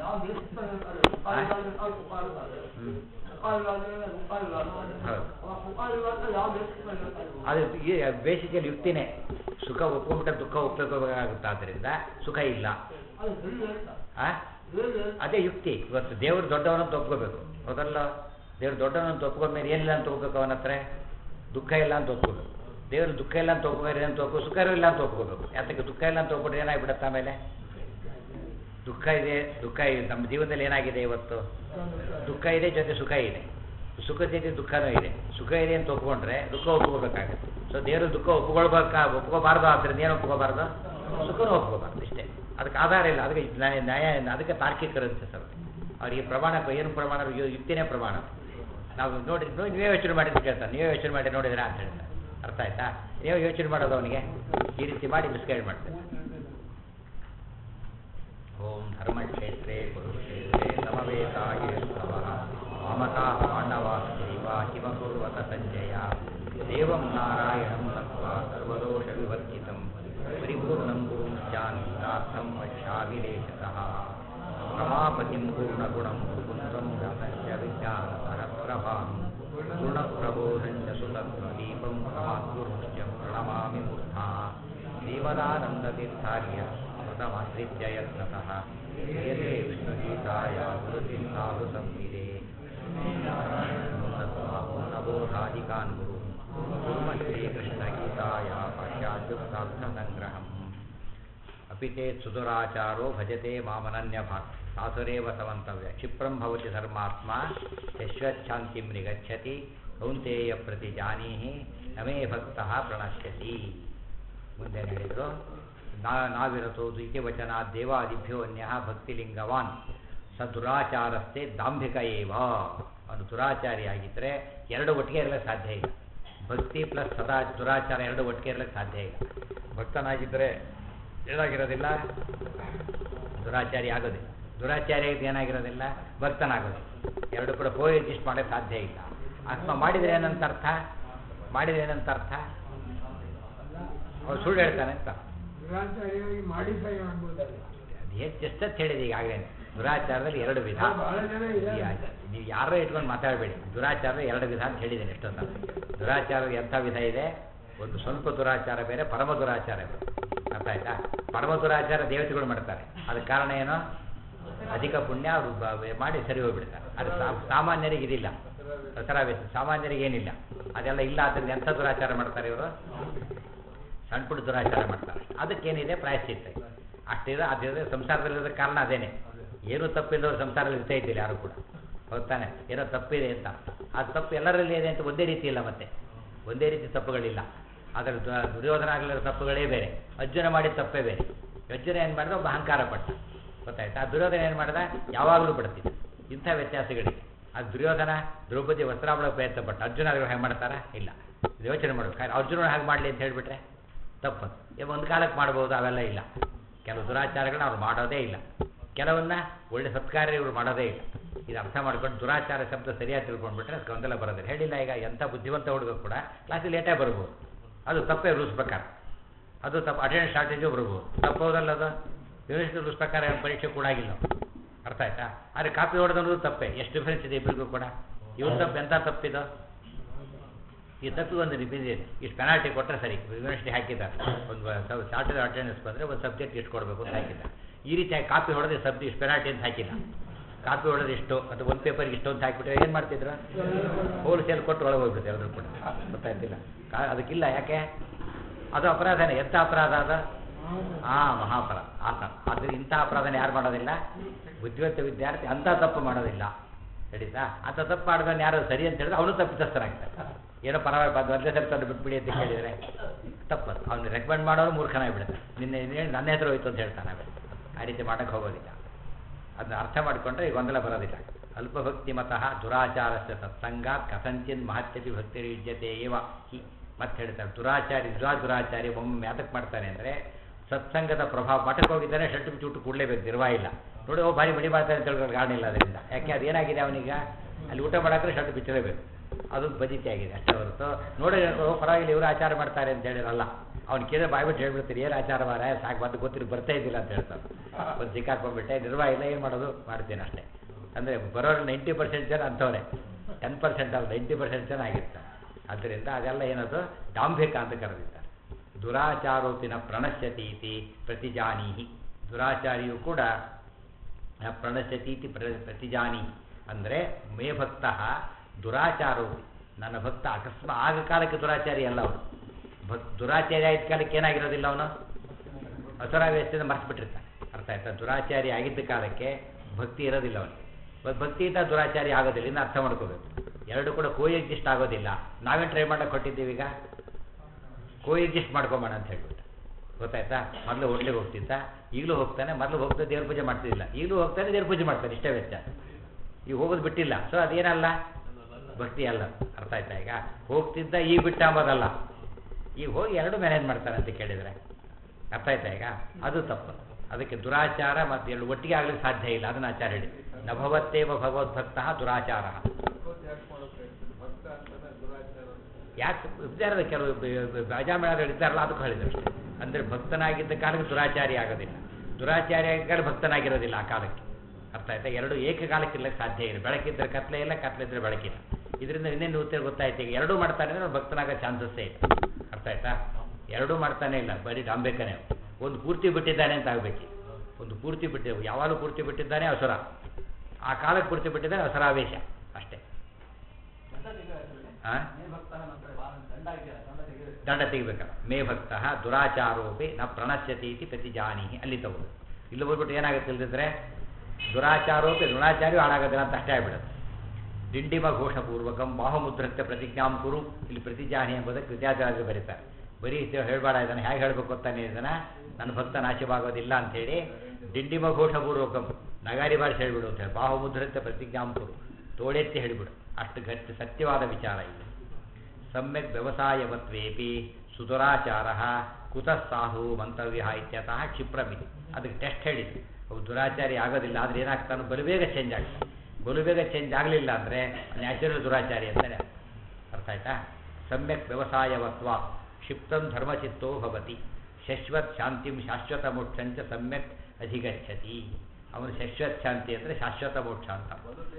ಅದು ಬೇಸಿಕಲಿ ಯುಕ್ತಿನೇ ಸುಖ ಒಪ್ಕೊಂಡ್ಬಿಟ್ರೆ ದುಃಖ ಒಪ್ಕೋಬೇಕಾಗುತ್ತೆ ಆದ್ದರಿಂದ ಸುಖ ಇಲ್ಲ ಆ? ಅದೇ ಯುಕ್ತಿ ಇವತ್ತು ದೇವರು ದೊಡ್ಡವನಂತ ಒಪ್ಕೋಬೇಕು ಹೌದಲ್ಲ ದೇವ್ರು ದೊಡ್ಡವನಂತ ಒಪ್ಕೊಂಡ್ಮೇಲೆ ಏನಿಲ್ಲ ಅಂತ ಒಪ್ಕೋಬೇಕು ಅವನ ಹತ್ರ ದುಃಖ ಇಲ್ಲ ಅಂತ ಒಪ್ಕೋಬೇಕು ದೇವರು ದುಃಖ ಇಲ್ಲ ಅಂತ ಒಪ್ಕೋಬೇಕು ಅಂತ ಒಪ್ಕೋ ಸುಖ ಇಲ್ಲ ಅಂತ ಒಪ್ಕೋಬೇಕು ಯಾತಕ್ಕೆ ದುಃಖ ಇಲ್ಲ ಅಂತ ಒಪ್ಪಿಟ್ರೆ ಏನಾಗ್ಬಿಡುತ್ತೆ ಆಮೇಲೆ ದುಃಖ ಇದೆ ದುಃಖ ಇದೆ ನಮ್ಮ ಜೀವನದಲ್ಲಿ ಏನಾಗಿದೆ ಇವತ್ತು ದುಃಖ ಇದೆ ಜೊತೆ ಸುಖ ಇದೆ ಸುಖ ಜೊತೆ ದುಃಖನೂ ಇದೆ ಸುಖ ಇದೆ ಅಂತ ಒಪ್ಕೊಂಡ್ರೆ ದುಃಖ ಒಪ್ಕೋಬೇಕಾಗುತ್ತೆ ಸೊ ದೇವರು ದುಃಖ ಒಪ್ಕೊಳ್ಬೇಕಾ ಒಪ್ಕೋಬಾರ್ದು ಆದ್ದರಿಂದ ಏನು ಒಪ್ಕೋಬಾರ್ದು ಸುಖನೂ ಒಪ್ಕೋಬಾರ್ದು ಇಷ್ಟೇ ಅದಕ್ಕೆ ಆಧಾರ ಇಲ್ಲ ಅದಕ್ಕೆ ನ್ಯಾಯ ನ್ಯಾಯ ಅದಕ್ಕೆ ತಾರ್ಕಿಕರು ಅಂತ ಸರ್ ಅವರಿಗೆ ಪ್ರಮಾಣ ಏನು ಪ್ರಮಾಣ ಯು- ಯುಕ್ತಿನೇ ಪ್ರಮಾಣ ನಾವು ನೋಡಿ ನೋಡಿ ನೀವೇ ಯೋಚನೆ ಮಾಡಿದ್ದು ಕೇಳ್ತಾರೆ ನೀವೇ ಯೋಚನೆ ಮಾಡಿ ನೋಡಿದ್ರೆ ಅಂತ ಹೇಳ್ತಾರೆ ಅರ್ಥ ಆಯ್ತಾ ನೀವೇ ಯೋಚನೆ ಮಾಡೋದು ಅವನಿಗೆ ಈ ರೀತಿ ಮಾಡಿ ಮಿಸ್ಗೈಡ್ ಮಾಡ್ತಾರೆ ಓಂ ಧರ್ಮಕ್ಷೇತ್ರೇ ಕುರುಕ್ಷೇತ್ರೇ ಸಮವೇತಾಯೇ ಸ್ತವಃ ವಾಮಕಾ ಪಾಂಡವಾಸ್ತ್ರೀವ ಹಿಮಕುರ್ವತ ಸಂಜಯ ದೇವಂ ನಾರಾಯಣಂ ನತ್ವಾ ಸರ್ವದೋಷ ವಿವರ್ಜಿತಂ ಪರಿಪೂರ್ಣಂ ಗುರುಂಶ್ಚಾನ್ವಿತಾರ್ಥಂ ವಕ್ಷ್ಯಾಭಿಲೇಷತಃ ರಮಾಪತಿಂ ಪೂರ್ಣಗುಣಂ ಮುಕುಂದಂ ಗತಶ್ಚ ವಿಜ್ಞಾನ ಸಹಸ್ರಭಾಂ ಗುಣಪ್ರಬೋಧಂಚ ಸುತತ್ವದೀಪಂ ಪ್ರಮಾದ್ಗುರುಶ್ಚ ಪ್ರಣಮಾಮಿ ಮೂರ್ಧಾ ದೇವದಾನಂದತೀರ್ಥಾರ್ಯ ಸ್ಮೃತಮಾಶ್ರಿತ್ಯ ಯತ್ನತಃ ಯತೆ ವಿಷ್ಣುಗೀತಾಯ ಗುರುತಿಂ ಸಾಧು ಸಂಹಿತೆ ನಬೋಧಾಧಿಕಾನ್ ಗುರು ಕುರ್ಮ ಶ್ರೀಕೃಷ್ಣಗೀತಾಯ ಪಾಶ್ಚಾತ್ಯುಕ್ತಾರ್ಥಸಂಗ್ರಹಂ अपि चेत् सुदुराचारो भजते मामनन्यभाक् सासुरेव समन्तव्य क्षिप्रं भवति धर्मात्मा यश्वच्छान्तिं निगच्छति ಕೌಂತೆಯ ಪ್ರತಿ ಜಾನೀಹಿ ನಮೇ ಭಕ್ತಃ ಪ್ರಣಶ್ಯತಿ ಮುಂದೆ ಹೇಳಿದರು ನಾ ನಾವಿರತೋದು ಇತಿ ವಚನ ದೇವಾದಿಭ್ಯೋ ಅನ್ಯ ಭಕ್ತಿಲಿಂಗವಾನ್ ಸ ದುರಾಚಾರಸ್ಥೆ ದಾಂಭಿಕ ಏವ ಅವನು ದುರಾಚಾರಿಯಾಗಿದ್ದರೆ ಎರಡು ಒಟ್ಟಿಗೆ ಇರಲಿಕ್ಕೆ ಸಾಧ್ಯ ಇಲ್ಲ ಭಕ್ತಿ ಪ್ಲಸ್ ಸದಾ ದುರಾಚಾರ ಎರಡು ಒಟ್ಟಿಗೆ ಇರಲಿಕ್ಕೆ ಸಾಧ್ಯ ಇಲ್ಲ ಭಕ್ತನಾಗಿದ್ದರೆ ಏನಾಗಿರೋದಿಲ್ಲ ದುರಾಚಾರಿ ಆಗೋದಿಲ್ಲ ದುರಾಚಾರಿ ಆಗಿದ್ದು ಏನಾಗಿರೋದಿಲ್ಲ ಭಕ್ತನಾಗೋದಿಲ್ಲ ಎರಡು ಕೂಡ ಕೋ ಎಕ್ಸಿಸ್ಟ್ ಮಾಡೋಕ್ಕೆ ಸಾಧ್ಯ ಇಲ್ಲ ಆತ್ಮ ಮಾಡಿದರೆ ಏನಂತ ಅರ್ಥ ಮಾಡಿದರೆ ಏನಂತ ಅರ್ಥ ಅವ್ರು ಸುಳ್ಳು ಹೇಳ್ತಾನೆ ಅಂತ ದುರಾಚಾರಿಯಾಗಿ ಮಾಡಿಫೈ ಆಗ್ಬೋದಲ್ಲ ಹೆಚ್ಚು ಎಷ್ಟೊತ್ತು ಹೇಳಿದೆ ಈಗಾಗಲೇ ದುರಾಚಾರದಲ್ಲಿ ಎರಡು ವಿಧ ಬಹಳ ಜನ ಇದ್ದಾರೆ. ಯಾ- ನೀವು ಯಾರೋ ಇಟ್ಕೊಂಡು ಮಾತಾಡಬೇಡಿ ದುರಾಚಾರದ ಎರಡು ವಿಧ ಅಂತ ಹೇಳಿದ್ದೇನೆ ಎಷ್ಟೊತ್ತ ದುರಾಚಾರದ ಎಂಥ ವಿಧ ಇದೆ ಒಂದು ಸ್ವಲ್ಪ ದುರಾಚಾರ ಬೇರೆ ಪರಮ ದುರಾಚಾರ ಬೇರೆ ಅರ್ಥ ಆಯ್ತಾ ಪರಮ ದುರಾಚಾರ ದೇವತೆಗಳು ಮಾಡ್ತಾರೆ ಅದಕ್ಕೆ ಕಾರಣ ಏನು ಅಧಿಕ ಪುಣ್ಯ ಅವರು ಬ- ಮಾಡಿ ಸರಿ ಹೋಗ್ಬಿಡ್ತಾರೆ ಅದು ಸಾ- ಸಾಮಾನ್ಯರಿಗೆ ಇದಿಲ್ಲ ದಸರಾ ವ್ಯತ್ಯಾಸ ಸಾಮಾನ್ಯರಿಗೆ ಏನಿಲ್ಲ ಅದೆಲ್ಲ ಇಲ್ಲ ಆದ್ದರಿಂದ ಎಂಥ ದುರಾಚಾರ ಮಾಡ್ತಾರೆ ಇವರು ಸಣ್ಣ ಪುಟ್ಟ ದುರಾಚಾರ ಮಾಡ್ತಾರೆ ಅದಕ್ಕೇನಿದೆ ಪ್ರಾಯಶ್ಚಿತ್ತ ಅಷ್ಟಿದೆ ಅದಿದೆ ಸಂಸಾರದಲ್ಲಿರೋದಕ್ಕೆ ಕಾರಣ ಅದೇನೆ ಏನೂ ತಪ್ಪಿಲ್ಲದವ್ರು ಸಂಸಾರದಲ್ಲಿ ಇರ್ತಾ ಇದ್ದಿಲ್ಲ ಯಾರು ಕೂಡ ಹೌದಾನೆ ಏನೋ ತಪ್ಪಿದೆ ಅಂತ ಆ ತಪ್ಪು ಎಲ್ಲರಲ್ಲಿ ಇದೆ ಅಂತ ಒಂದೇ ರೀತಿ ಇಲ್ಲ ಮತ್ತೆ ಒಂದೇ ರೀತಿ ತಪ್ಪುಗಳಿಲ್ಲ ಅದರ ದು- ದುರ್ಯೋಧನ ಆಗಲಿರೋ ತಪ್ಪುಗಳೇ ಬೇರೆ ಅರ್ಜುನ ಮಾಡಿದ ತಪ್ಪೇ ಬೇರೆ ಅರ್ಜುನ ಏನು ಮಾಡಿದ ಒಬ್ಬ ಅಹಂಕಾರ ಪಟ್ಟ ಗೊತ್ತಾಯ್ತಾ ಆ ದುರ್ಯೋಧನ ಏನು ಮಾಡಿದ ಯಾವಾಗಲೂ ಬಿಡ್ತಿದ್ದ ಇಂಥ ವ್ಯತ್ಯಾಸಗಳಿದೆ ಆ ದುರ್ಯೋಧನ ದ್ರೌಪದಿ ವಸ್ತ್ರಾವಳ ಪ್ರಯತ್ನ ಪಟ್ಟ ಅರ್ಜುನ ಅವ್ರು ಹೇಗೆ ಮಾಡ್ತಾರಾ ಇಲ್ಲ ಇದು ಯೋಚನೆ ಮಾಡ್ಬೇಕು ಅರ್ಜುನ ಹಾಗೆ ಮಾಡಲಿ ಅಂತ ಹೇಳಿಬಿಟ್ರೆ ತಪ್ಪು ಈಗ ಒಂದು ಕಾಲಕ್ಕೆ ಮಾಡ್ಬೋದು ಅವೆಲ್ಲ ಇಲ್ಲ ಕೆಲವು ದುರಾಚಾರಗಳನ್ನ ಅವ್ರು ಮಾಡೋದೇ ಇಲ್ಲ ಕೆಲವನ್ನ ಒಳ್ಳೆ ಸತ್ಕಾರ್ಯ ಇವರು ಮಾಡೋದೇ ಇಲ್ಲ ಇದು ಅರ್ಥ ಮಾಡ್ಕೊಂಡು ದುರಾಚಾರ ಶಬ್ದ ಸರಿಯಾಗಿ ತಿಳ್ಕೊಂಡ್ಬಿಟ್ರೆ ಅದು ಗೊಂದಲ ಬರೋದಿಲ್ಲ ಹೇಳಿಲ್ಲ ಈಗ ಎಂಥ ಬುದ್ಧಿವಂತ ಹುಡುಗ ಕೂಡ ಕ್ಲಾಸಿಗೆ ಲೇಟಾಗಿ ಬರ್ಬೋದು ಅದು ತಪ್ಪೇ ರೂಲ್ಸ್ ಪ್ರಕಾರ ಅದು ತಪ್ಪು ಅಟೆಂಡೆನ್ಸ್ ಶಾರ್ಟೇಜು ಬರ್ಬೋದು ತಪ್ಪು ಹೌದಲ್ಲ ಅದು ಯೂನಿವರ್ಸಿಟಿ ರೂಲ್ಸ್ ಪ್ರಕಾರ ಏನು ಪರೀಕ್ಷೆ ಕೂಡ ಆಗಿಲ್ಲ ಅರ್ಥ ಆಯ್ತಾ ಆದರೆ ಕಾಪಿ ಹೊಡೆದನ್ನೋದು ತಪ್ಪೇ ಎಷ್ಟು ಡಿಫ್ರೆನ್ಸ್ ಇದೆ ಇಬ್ಬರಿಗೂ ಕೂಡ ಇವ್ರ ತಪ್ಪು ಎಂಥ ತಪ್ಪಿದು ಈ ತಪ್ಪಿಗೆ ಒಂದು ರಿಪೀಸ್ ಇದೆ ಇಷ್ಟು ಪೆನಾಲ್ಟಿ ಕೊಟ್ಟರೆ ಸರಿ ಯೂನಿವರ್ಸಿಟಿ ಹಾಕಿದ್ದಾರೆ ಒಂದು ಶಾರ್ಟೇಜ್ ಅಟೆಂಡೆನ್ಸ್ ಬಂದರೆ ಒಂದು ಸಬ್ಜೆಕ್ಟ್ ಇಷ್ಟು ಕೊಡಬೇಕು ಅಂತ ಹಾಕಿದ್ದಾರೆ ಈ ರೀತಿಯಾಗಿ ಕಾಪಿ ಹೊಡೆದ್ರೆ ಸಬ್ಜೆಕ್ಟ್ ಇಷ್ಟು ಪೆನಾಲ್ಟಿ ಅಂತ ಹಾಕಿಲ್ಲ ಕಾಪಿ ಹೊಡೆದ್ರೆ ಇಷ್ಟು ಅಥವಾ ಒಂದು ಪೇಪರ್ಗೆ ಇಷ್ಟು ಅಂತ ಹಾಕಿಬಿಟ್ರೆ ಏನು ಮಾಡ್ತಿದ್ರು ಹೋಲ್ಸೇಲ್ ಕೊಟ್ಟು ಒಳಗೆ ಹೋಗ್ಬಿಡುತ್ತೆ ಎಲ್ಲರೂ ಕೂಡ ಗೊತ್ತಾಯ್ತಿಲ್ಲ ಕಾ ಅದಕ್ಕಿಲ್ಲ ಯಾಕೆ ಅದು ಅಪರಾಧನೇ ಎಂಥ ಅಪರಾಧ ಅದು ಹಾಂ ಮಹಾಪರಾಧ ಆತ ಅದು ಇಂಥ ಅಪರಾಧನ ಯಾರು ಮಾಡೋದಿಲ್ಲ ಬುದ್ಧಿವಂತ ವಿದ್ಯಾರ್ಥಿ ಅಂಥ ತಪ್ಪು ಮಾಡೋದಿಲ್ಲ ಹೇಳಿತಾ ಅಂಥ ತಪ್ಪು ಮಾಡಿದವನು ಯಾರು ಸರಿ ಅಂತ ಹೇಳಿದ್ರೆ ಅವನು ತಪ್ಪಿತಸ್ಥರಾಗ್ತಾರೆ ಏನೋ ಪರವಾಗಿ ಬಂದು ಒಂದೇ ಸರಿ ತಂದು ಬಿಟ್ಬಿಡಿ ಅಂತ ಕೇಳಿದರೆ ತಪ್ಪದು ಅವ್ನು ರೆಕಮೆಂಡ್ ಮಾಡೋರು ಮೂರ್ಖನಾಗ್ಬಿಡುತ್ತೆ ನಿನ್ನೆ ಏನು ನನ್ನ ಹೆಸರು ಹೋಯ್ತು ಅಂತ ಹೇಳ್ತಾನೆ ಆಮೇಲೆ ಆ ರೀತಿ ಮಾಡೋಕ್ಕೆ ಹೋಗೋದಿಲ್ಲ ಅದನ್ನ ಅರ್ಥ ಮಾಡಿಕೊಂಡ್ರೆ ಈ ಗೊಂದಲ ಬರೋದಿಲ್ಲ ಅಲ್ಪಭಕ್ತಿ ಮತಃ ದುರಾಚಾರಸ್ಯ ಸತ್ಸಂಗ ಕಥಂಚಿನ್ ಮಹತ್ಯತಿ ಭಕ್ತಿ ಯುಜ್ಯತೆ ಏವ ಹಿ ಮತ್ತೆ ಹೇಳ್ತಾರೆ ದುರಾಚಾರಿ ದುರಾ ದುರಾಚಾರಿ ಒಮ್ಮೆ ಯಾತಕ್ಕೆ ಮಾಡ್ತಾನೆ ಅಂದರೆ ಸತ್ಸಂಗದ ಪ್ರಭಾವ ಮಠಕ್ಕೆ ಹೋಗಿದ್ದಾನೆ ಶರ್ಟ್ ಬಿಟ್ಟು ಊಟ ಕೊಡಲೇಬೇಕು ನಿರ್ವಾ ಇಲ್ಲ ನೋಡಿ ಓ ಭಾರಿ ಬಡಿ ಮಾಡ್ತಾನೆ ಅಂತ ಹೇಳ್ಕೊಂಡು ಕಾರಣ ಇಲ್ಲ ಅದರಿಂದ ಯಾಕೆ ಅದು ಏನಾಗಿದೆ ಅವನೀಗ ಅಲ್ಲಿ ಊಟ ಮಾಡಾಕ್ರೆ ಶರ್ಟ್ ಬಿಚ್ಚಲೇಬೇಕು ಅದು ಬದಿತಿ ಆಗಿದೆ ಅಷ್ಟೇ ಹೊರತು ನೋಡಿ ಓ ಪರವಾಗಿಲ್ಲ ಇವರು ಆಚಾರ ಮಾಡ್ತಾರೆ ಅಂತ ಹೇಳಿರಲ್ಲ ಅವ್ನು ಕೇಳಿದ್ರೆ ಬಾಯ್ಬಿಟ್ಟು ಹೇಳ್ಬಿಡ್ತೀರಿ ಏನು ಆಚಾರ ಮಾರ ಸಾಕು ಬಂದು ಗೊತ್ತಿಲ್ಲ ಬರ್ತಾ ಇದ್ದಿಲ್ಲ ಅಂತ ಹೇಳ್ತಾರೆ ಒಂದು ಸಿಕ್ಕಾಕೊಂಡ್ಬಿಟ್ಟೆ ನಿರ್ವಾಹ ಇಲ್ಲ ಏನು ಮಾಡೋದು ಮಾಡ್ತೀನಿ ಅಷ್ಟೇ ಅಂದರೆ ಬರೋರು ನೈಂಟಿ ಪರ್ಸೆಂಟ್ ಜನ ಅಂಥವ್ರೆ ಟೆನ್ ಪರ್ಸೆಂಟ್ ಅಲ್ಲ ನೈಂಟಿ ಪರ್ಸೆಂಟ್ ಜನ ಆಗಿರ್ತಾರೆ ಆದ್ದರಿಂದ ಅದೆಲ್ಲ ಏನದು ಡಾಂಭಿಕ ಅಂತ ಕರೆದಿದ್ದಾರೆ ದುರಾಚಾರೋಪಿನ ಪ್ರಣಶ್ಯತಿ ಇತಿ ಪ್ರತಿಜಾನೀಹಿ ದುರಾಚಾರಿಯು ಕೂಡ ನ ಪ್ರಣಶ್ಯತಿ ಇತಿ ಪ್ರ ಪ್ರತಿಜಾನಿ ಅಂದರೆ ಮೇ ಭಕ್ತ ದುರಾಚಾರೋಪಿ ನನ್ನ ಭಕ್ತ ಅಕಸ್ಮಾತ್ ಆಗ ಕಾಲಕ್ಕೆ ದುರಾಚಾರಿ ಅಲ್ಲ ಅವನು ಭಕ್ ದುರಾಚಾರಿ ಆಗಿದ್ದ ಕಾಲಕ್ಕೆ ಏನಾಗಿರೋದಿಲ್ಲ ಅವನು ಅಸುರಾವೇಶದಿಂದ ಮರೆಸ್ಬಿಟ್ಟಿರ್ತಾನೆ ಅರ್ಥ ಆಯ್ತಾ ದುರಾಚಾರಿ ಆಗಿದ್ದ ಕಾಲಕ್ಕೆ ಭಕ್ತಿ ಇರೋದಿಲ್ಲ ಅವನಿಗೆ ಇವತ್ತು ಭಕ್ತಿಯಿಂದ ದುರಾಚಾರಿ ಆಗೋದಿಲ್ಲ ಇನ್ನು ಅರ್ಥ ಮಾಡ್ಕೋಬೇಕು ಎರಡು ಕೂಡ ಕೋ ಎಕ್ಸಿಸ್ಟ್ ಆಗೋದಿಲ್ಲ ನಾವೇನು ಟ್ರೈ ಮಾಡಕ್ಕೆ ಕೊಟ್ಟಿದ್ದೀವಿ ಈಗ ಕೋ ಎಕ್ಸಿಸ್ಟ್ ಮಾಡ್ಕೊಂಬೋಣ ಅಂತ ಹೇಳ್ಬಿಟ್ಟು ಗೊತ್ತಾಯ್ತಾ ಮೊದಲು ಹೋಟ್ಲಿಗೆ ಹೋಗ್ತಿದ್ದ ಈಗಲೂ ಹೋಗ್ತಾನೆ ಮೊದಲು ಹೋಗ್ತಾ ದೇವ್ರ ಪೂಜೆ ಮಾಡ್ತಿದ್ದಿಲ್ಲ ಈಗಲೂ ಹೋಗ್ತಾನೆ ದೇವ್ರ ಪೂಜೆ ಮಾಡ್ತಾನೆ ಇಷ್ಟೇ ವ್ಯತ್ಯಾಸ ಈಗ ಹೋಗೋದು ಬಿಟ್ಟಿಲ್ಲ ಸೊ ಅದೇನಲ್ಲ ಭಕ್ತಿ ಅಲ್ಲ ಅರ್ಥ ಆಯ್ತಾ ಈಗ ಹೋಗ್ತಿದ್ದ ಈಗ ಬಿಟ್ಟ ಅಂಬೋದಲ್ಲ ಈಗ ಹೋಗಿ ಎರಡು ಮ್ಯಾನೇಜ್ ಮಾಡ್ತಾನೆ ಅಂತ ಕೇಳಿದರೆ ಅರ್ಥ ಆಯ್ತಾ ಈಗ ಅದು ತಪ್ಪು ಅದಕ್ಕೆ ದುರಾಚಾರ ಮತ್ತು ಎರಡು ಒಟ್ಟಿಗೆ ಆಗ್ಲಿಕ್ಕೆ ಸಾಧ್ಯ ಇಲ್ಲ ಅದನ್ನ ಆಚಾರ ಹೇಳಿ ನಭವತ್ತೇವ ಭಗವದ್ಭಕ್ತ ದುರಾಚಾರ ಯಾಕೆ ಇದ್ದಾರಲ್ಲ ಕೆಲವು ಅಜಾಮೇಳಗಳು ಇದ್ದಾರಲ್ಲ ಅದಕ್ಕೂ ಹೇಳಿದ್ರು ಅಷ್ಟೇ ಅಂದರೆ ಭಕ್ತನಾಗಿದ್ದ ಕಾಲಕ್ಕೆ ದುರಾಚಾರಿ ಆಗೋದಿಲ್ಲ ದುರಾಚಾರಿ ಆಗಿದ್ದ ಕಾಲ ಭಕ್ತನಾಗಿರೋದಿಲ್ಲ ಆ ಕಾಲಕ್ಕೆ ಅರ್ಥ ಆಯ್ತಾ ಎರಡು ಏಕಕಾಲಕ್ಕೆ ಇರ್ಲಿಕ್ಕೆ ಸಾಧ್ಯ ಇಲ್ಲ ಬೆಳಕಿದ್ರೆ ಕತ್ಲೆ ಇಲ್ಲ ಕತ್ಲಿದ್ರೆ ಬೆಳಕಿಲ್ಲ ಇದರಿಂದ ಇನ್ನೇನು ಉತ್ತರ ಗೊತ್ತಾಯ್ತು ಈಗ ಎರಡೂ ಮಾಡ್ತಾನೆ ಅಂದ್ರೆ ಅವ್ನು ಭಕ್ತನಾಗೋ ಚಾನ್ಸಸ್ಸೇ ಇಲ್ಲ ಅರ್ಥ ಆಯ್ತಾ ಎರಡೂ ಮಾಡ್ತಾನೆ ಇಲ್ಲ ಬರೀ ಡಾಂಬೇಕನೇ ಒಂದು ಪೂರ್ತಿ ಬಿಟ್ಟಿದ್ದಾನೆ ಅಂತ ಆಗಬೇಕು ಒಂದು ಪೂರ್ತಿ ಬಿಟ್ಟಿದ್ದ ಯಾವಾಗಲೂ ಪೂರ್ತಿ ಬಿಟ್ಟಿದ್ದಾನೆ ಅಸುರ ಆ ಕಾಲಕ್ಕೆ ಪೂರ್ತಿ ಬಿಟ್ಟಿದ್ದಾನೆ ಅಸುರಾವೇಶ ಅಷ್ಟೇ ಆ? ದಂಡ ತೆಗಿಬೇಕಲ್ಲ ಮೇ ಭಕ್ತ ದುರಾಚಾರೋಪಿ ನ ಪ್ರಣಶ್ಯತಿ ಇತಿ ಪ್ರತಿಜಾನಿ ಅಲ್ಲಿ ತಗೊಂಡು ಇಲ್ಲಿ ಹೋಗ್ಬಿಟ್ಟು ಏನಾಗುತ್ತೆ ಇಲ್ದಿದ್ರೆ ದುರಾಚಾರೋಪಿ ಋಣಾಚಾರ್ಯು ಹಾಳಾಗೋದಿಲ್ಲ ಅಂತ ಅಷ್ಟೇ ಆಗ್ಬಿಡುತ್ತೆ ದಿಂಡಿಮ ಘೋಷಪೂರ್ವಕಂ ಬಾಹುಮುದ್ರತ್ಯ ಪ್ರತಿಜ್ಞಾಂ ಕುರು ಇಲ್ಲಿ ಪ್ರತಿಜಾನಿ ಎಂಬುದಕ್ಕೆ ವಿದ್ಯಾಚಾರ್ಯರು ಬರೀತಾರೆ ಬರೀ ಹೇಳಬೇಡ ಇದನ್ನು ಹೇಗೆ ಹೇಳಬೇಕು ಅಂತಾನೆ ಇದನ್ನು ನನ್ನ ಭಕ್ತ ನಾಶವಾಗೋದಿಲ್ಲ ಅಂಥೇಳಿ ದಿಂಡಿಮ ಘೋಷಪೂರ್ವಕಂ ನಗಾರಿ ಭಾಷೆ ಹೇಳ್ಬಿಡು ಅಂತ ಹೇಳಿ ಬಾಹುಮುದ್ರತ್ಯ ಪ್ರತಿಜ್ಞಾಂ ಕುರು ತೋಳೆತ್ತಿ ಹೇಳಿಬಿಡು ಅಷ್ಟು ಗಟ್ಟಿ ಸತ್ಯವಾದ ವಿಚಾರ ಇದು ಸಮ್ಯಕ್ ವ್ಯವಸಾಯವತ್ವೇಪಿ ಸುದುರಾಚಾರ ಕುತಃ ಸಾಧು ಮಂತವ್ಯ ಇತ್ಯತಃ ಕ್ಷಿಪ್ರಮಿತಿ ಅದಕ್ಕೆ ಟೆಸ್ಟ್ ಹೇಳಿದ್ವಿ ಅವು ದುರಾಚಾರಿ ಆಗೋದಿಲ್ಲ ಆದರೆ ಏನಾಗ್ತಾನೆ ಬಲು ಬೇಗ ಚೇಂಜ್ ಆಗ್ತಾನೆ ಬಲು ಬೇಗ ಚೇಂಜ್ ಆಗಲಿಲ್ಲ ಅಂದರೆ ನ್ಯಾಚುರಲ್ ದುರಾಚಾರಿ ಅಂತಲೇ ಅರ್ಥ ಆಯ್ತಾ ಸಮ್ಯಕ್ ವ್ಯವಸಾಯವತ್ವ ಕ್ಷಿಪ್ತಂ ಧರ್ಮಚಿತ್ತೋ ಭವತಿ ಶಶ್ವತ್ ಶಾಂತಿಂ ಶಾಶ್ವತ ಮೋಕ್ಷಂಚ ಸಮ್ಯಕ್ ಅಧಿಗಚ್ಚತಿ ಅವನು ಶಶ್ವತ್ ಶಾಂತಿ ಅಂದರೆ ಶಾಶ್ವತ ಮೋಕ್ಷ ಅಂತ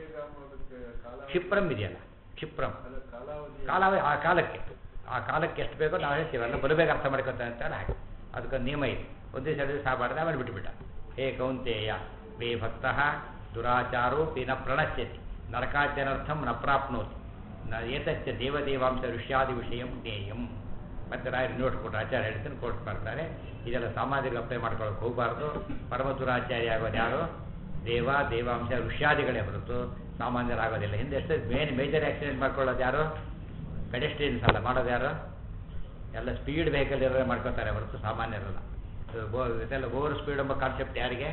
ಕ್ಷಿಪ್ರಂ ಇದೆಯಲ್ಲ ಕ್ಷಿಪ್ರಂ ಕಾಲಾವಧಿ ಆ ಕಾಲಕ್ಕೆ ಆ ಕಾಲಕ್ಕೆ ಎಷ್ಟು ಬೇಕೋ ನಾವು ಹೇಳ್ತೀವಲ್ಲ ಬಲು ಬೇಗ ಅರ್ಥ ಮಾಡ್ಕೊತಾನೆ ಅಂತ ಹಾಗೆ ಅದಕ್ಕೊಂದು ನಿಯಮ ಇದೆ ಒಂದು ದಿವಸ ಎರಡು ದಿವಸ ಆಗಬಾರ್ದು ಆಮೇಲೆ ಬಿಟ್ಟುಬಿಟ್ಟ ಹೇ ಕೌಂತೇಯ ಮೇ ಭಕ್ತ ದುರಾಚಾರೋಪಿ ನ ಪ್ರಣಶ್ಯತಿ ನರಕಾಚನರ್ಥಂ ನ ಪ್ರಾಪ್ನೋತಿ ನ ಏತಚ್ಚ ದೇವದೇವಾಂಶ ಋಷ್ಯಾದಿ ವಿಷಯಂ ಜ್ಞೇಯಂ ಮತ್ತೆ ರಾಯರು ನೋಟ್ ಕೊಟ್ಟರು ಆಚಾರ್ಯ ಹೇಳ್ತಾನೆ ಕೋಟ್ ಮಾಡ್ತಾರೆ ಇದೆಲ್ಲ ಸಾಮಾಜಿಕ ಅಪ್ಲೈ ಮಾಡ್ಕೊಳ್ಳೋಕೆ ಹೋಗಬಾರ್ದು ಪರಮ ದುರಾಚಾರ್ಯ ಆಗೋದು ಯಾರು ದೇವ ದೇವಾಂಶ ಋಷ್ಯಾದಿಗಳೇ ಹೊರತು ಸಾಮಾನ್ಯರಾಗೋದಿಲ್ಲ ಹಿಂದೆ ಎಷ್ಟು ಮೇನ್ ಮೇಜರ್ ಆಕ್ಸಿಡೆಂಟ್ ಮಾಡ್ಕೊಳ್ಳೋದು ಯಾರು ಪೆಡೆಸ್ಟ್ರಿಯನ್ಸ್ ಅಲ್ಲ ಮಾಡೋದು ಯಾರು ಎಲ್ಲ ಸ್ಪೀಡ್ ವೆಹಿಕಲ್ ಇರೋದೇ ಮಾಡ್ಕೊತಾರೆ ಹೊರತು ಸಾಮಾನ್ಯರಲ್ಲ ಇದು ಗೋ ಇದೆಲ್ಲ ಓವರ್ ಸ್ಪೀಡ್ ಎಂಬ ಕಾನ್ಸೆಪ್ಟ್ ಯಾರಿಗೆ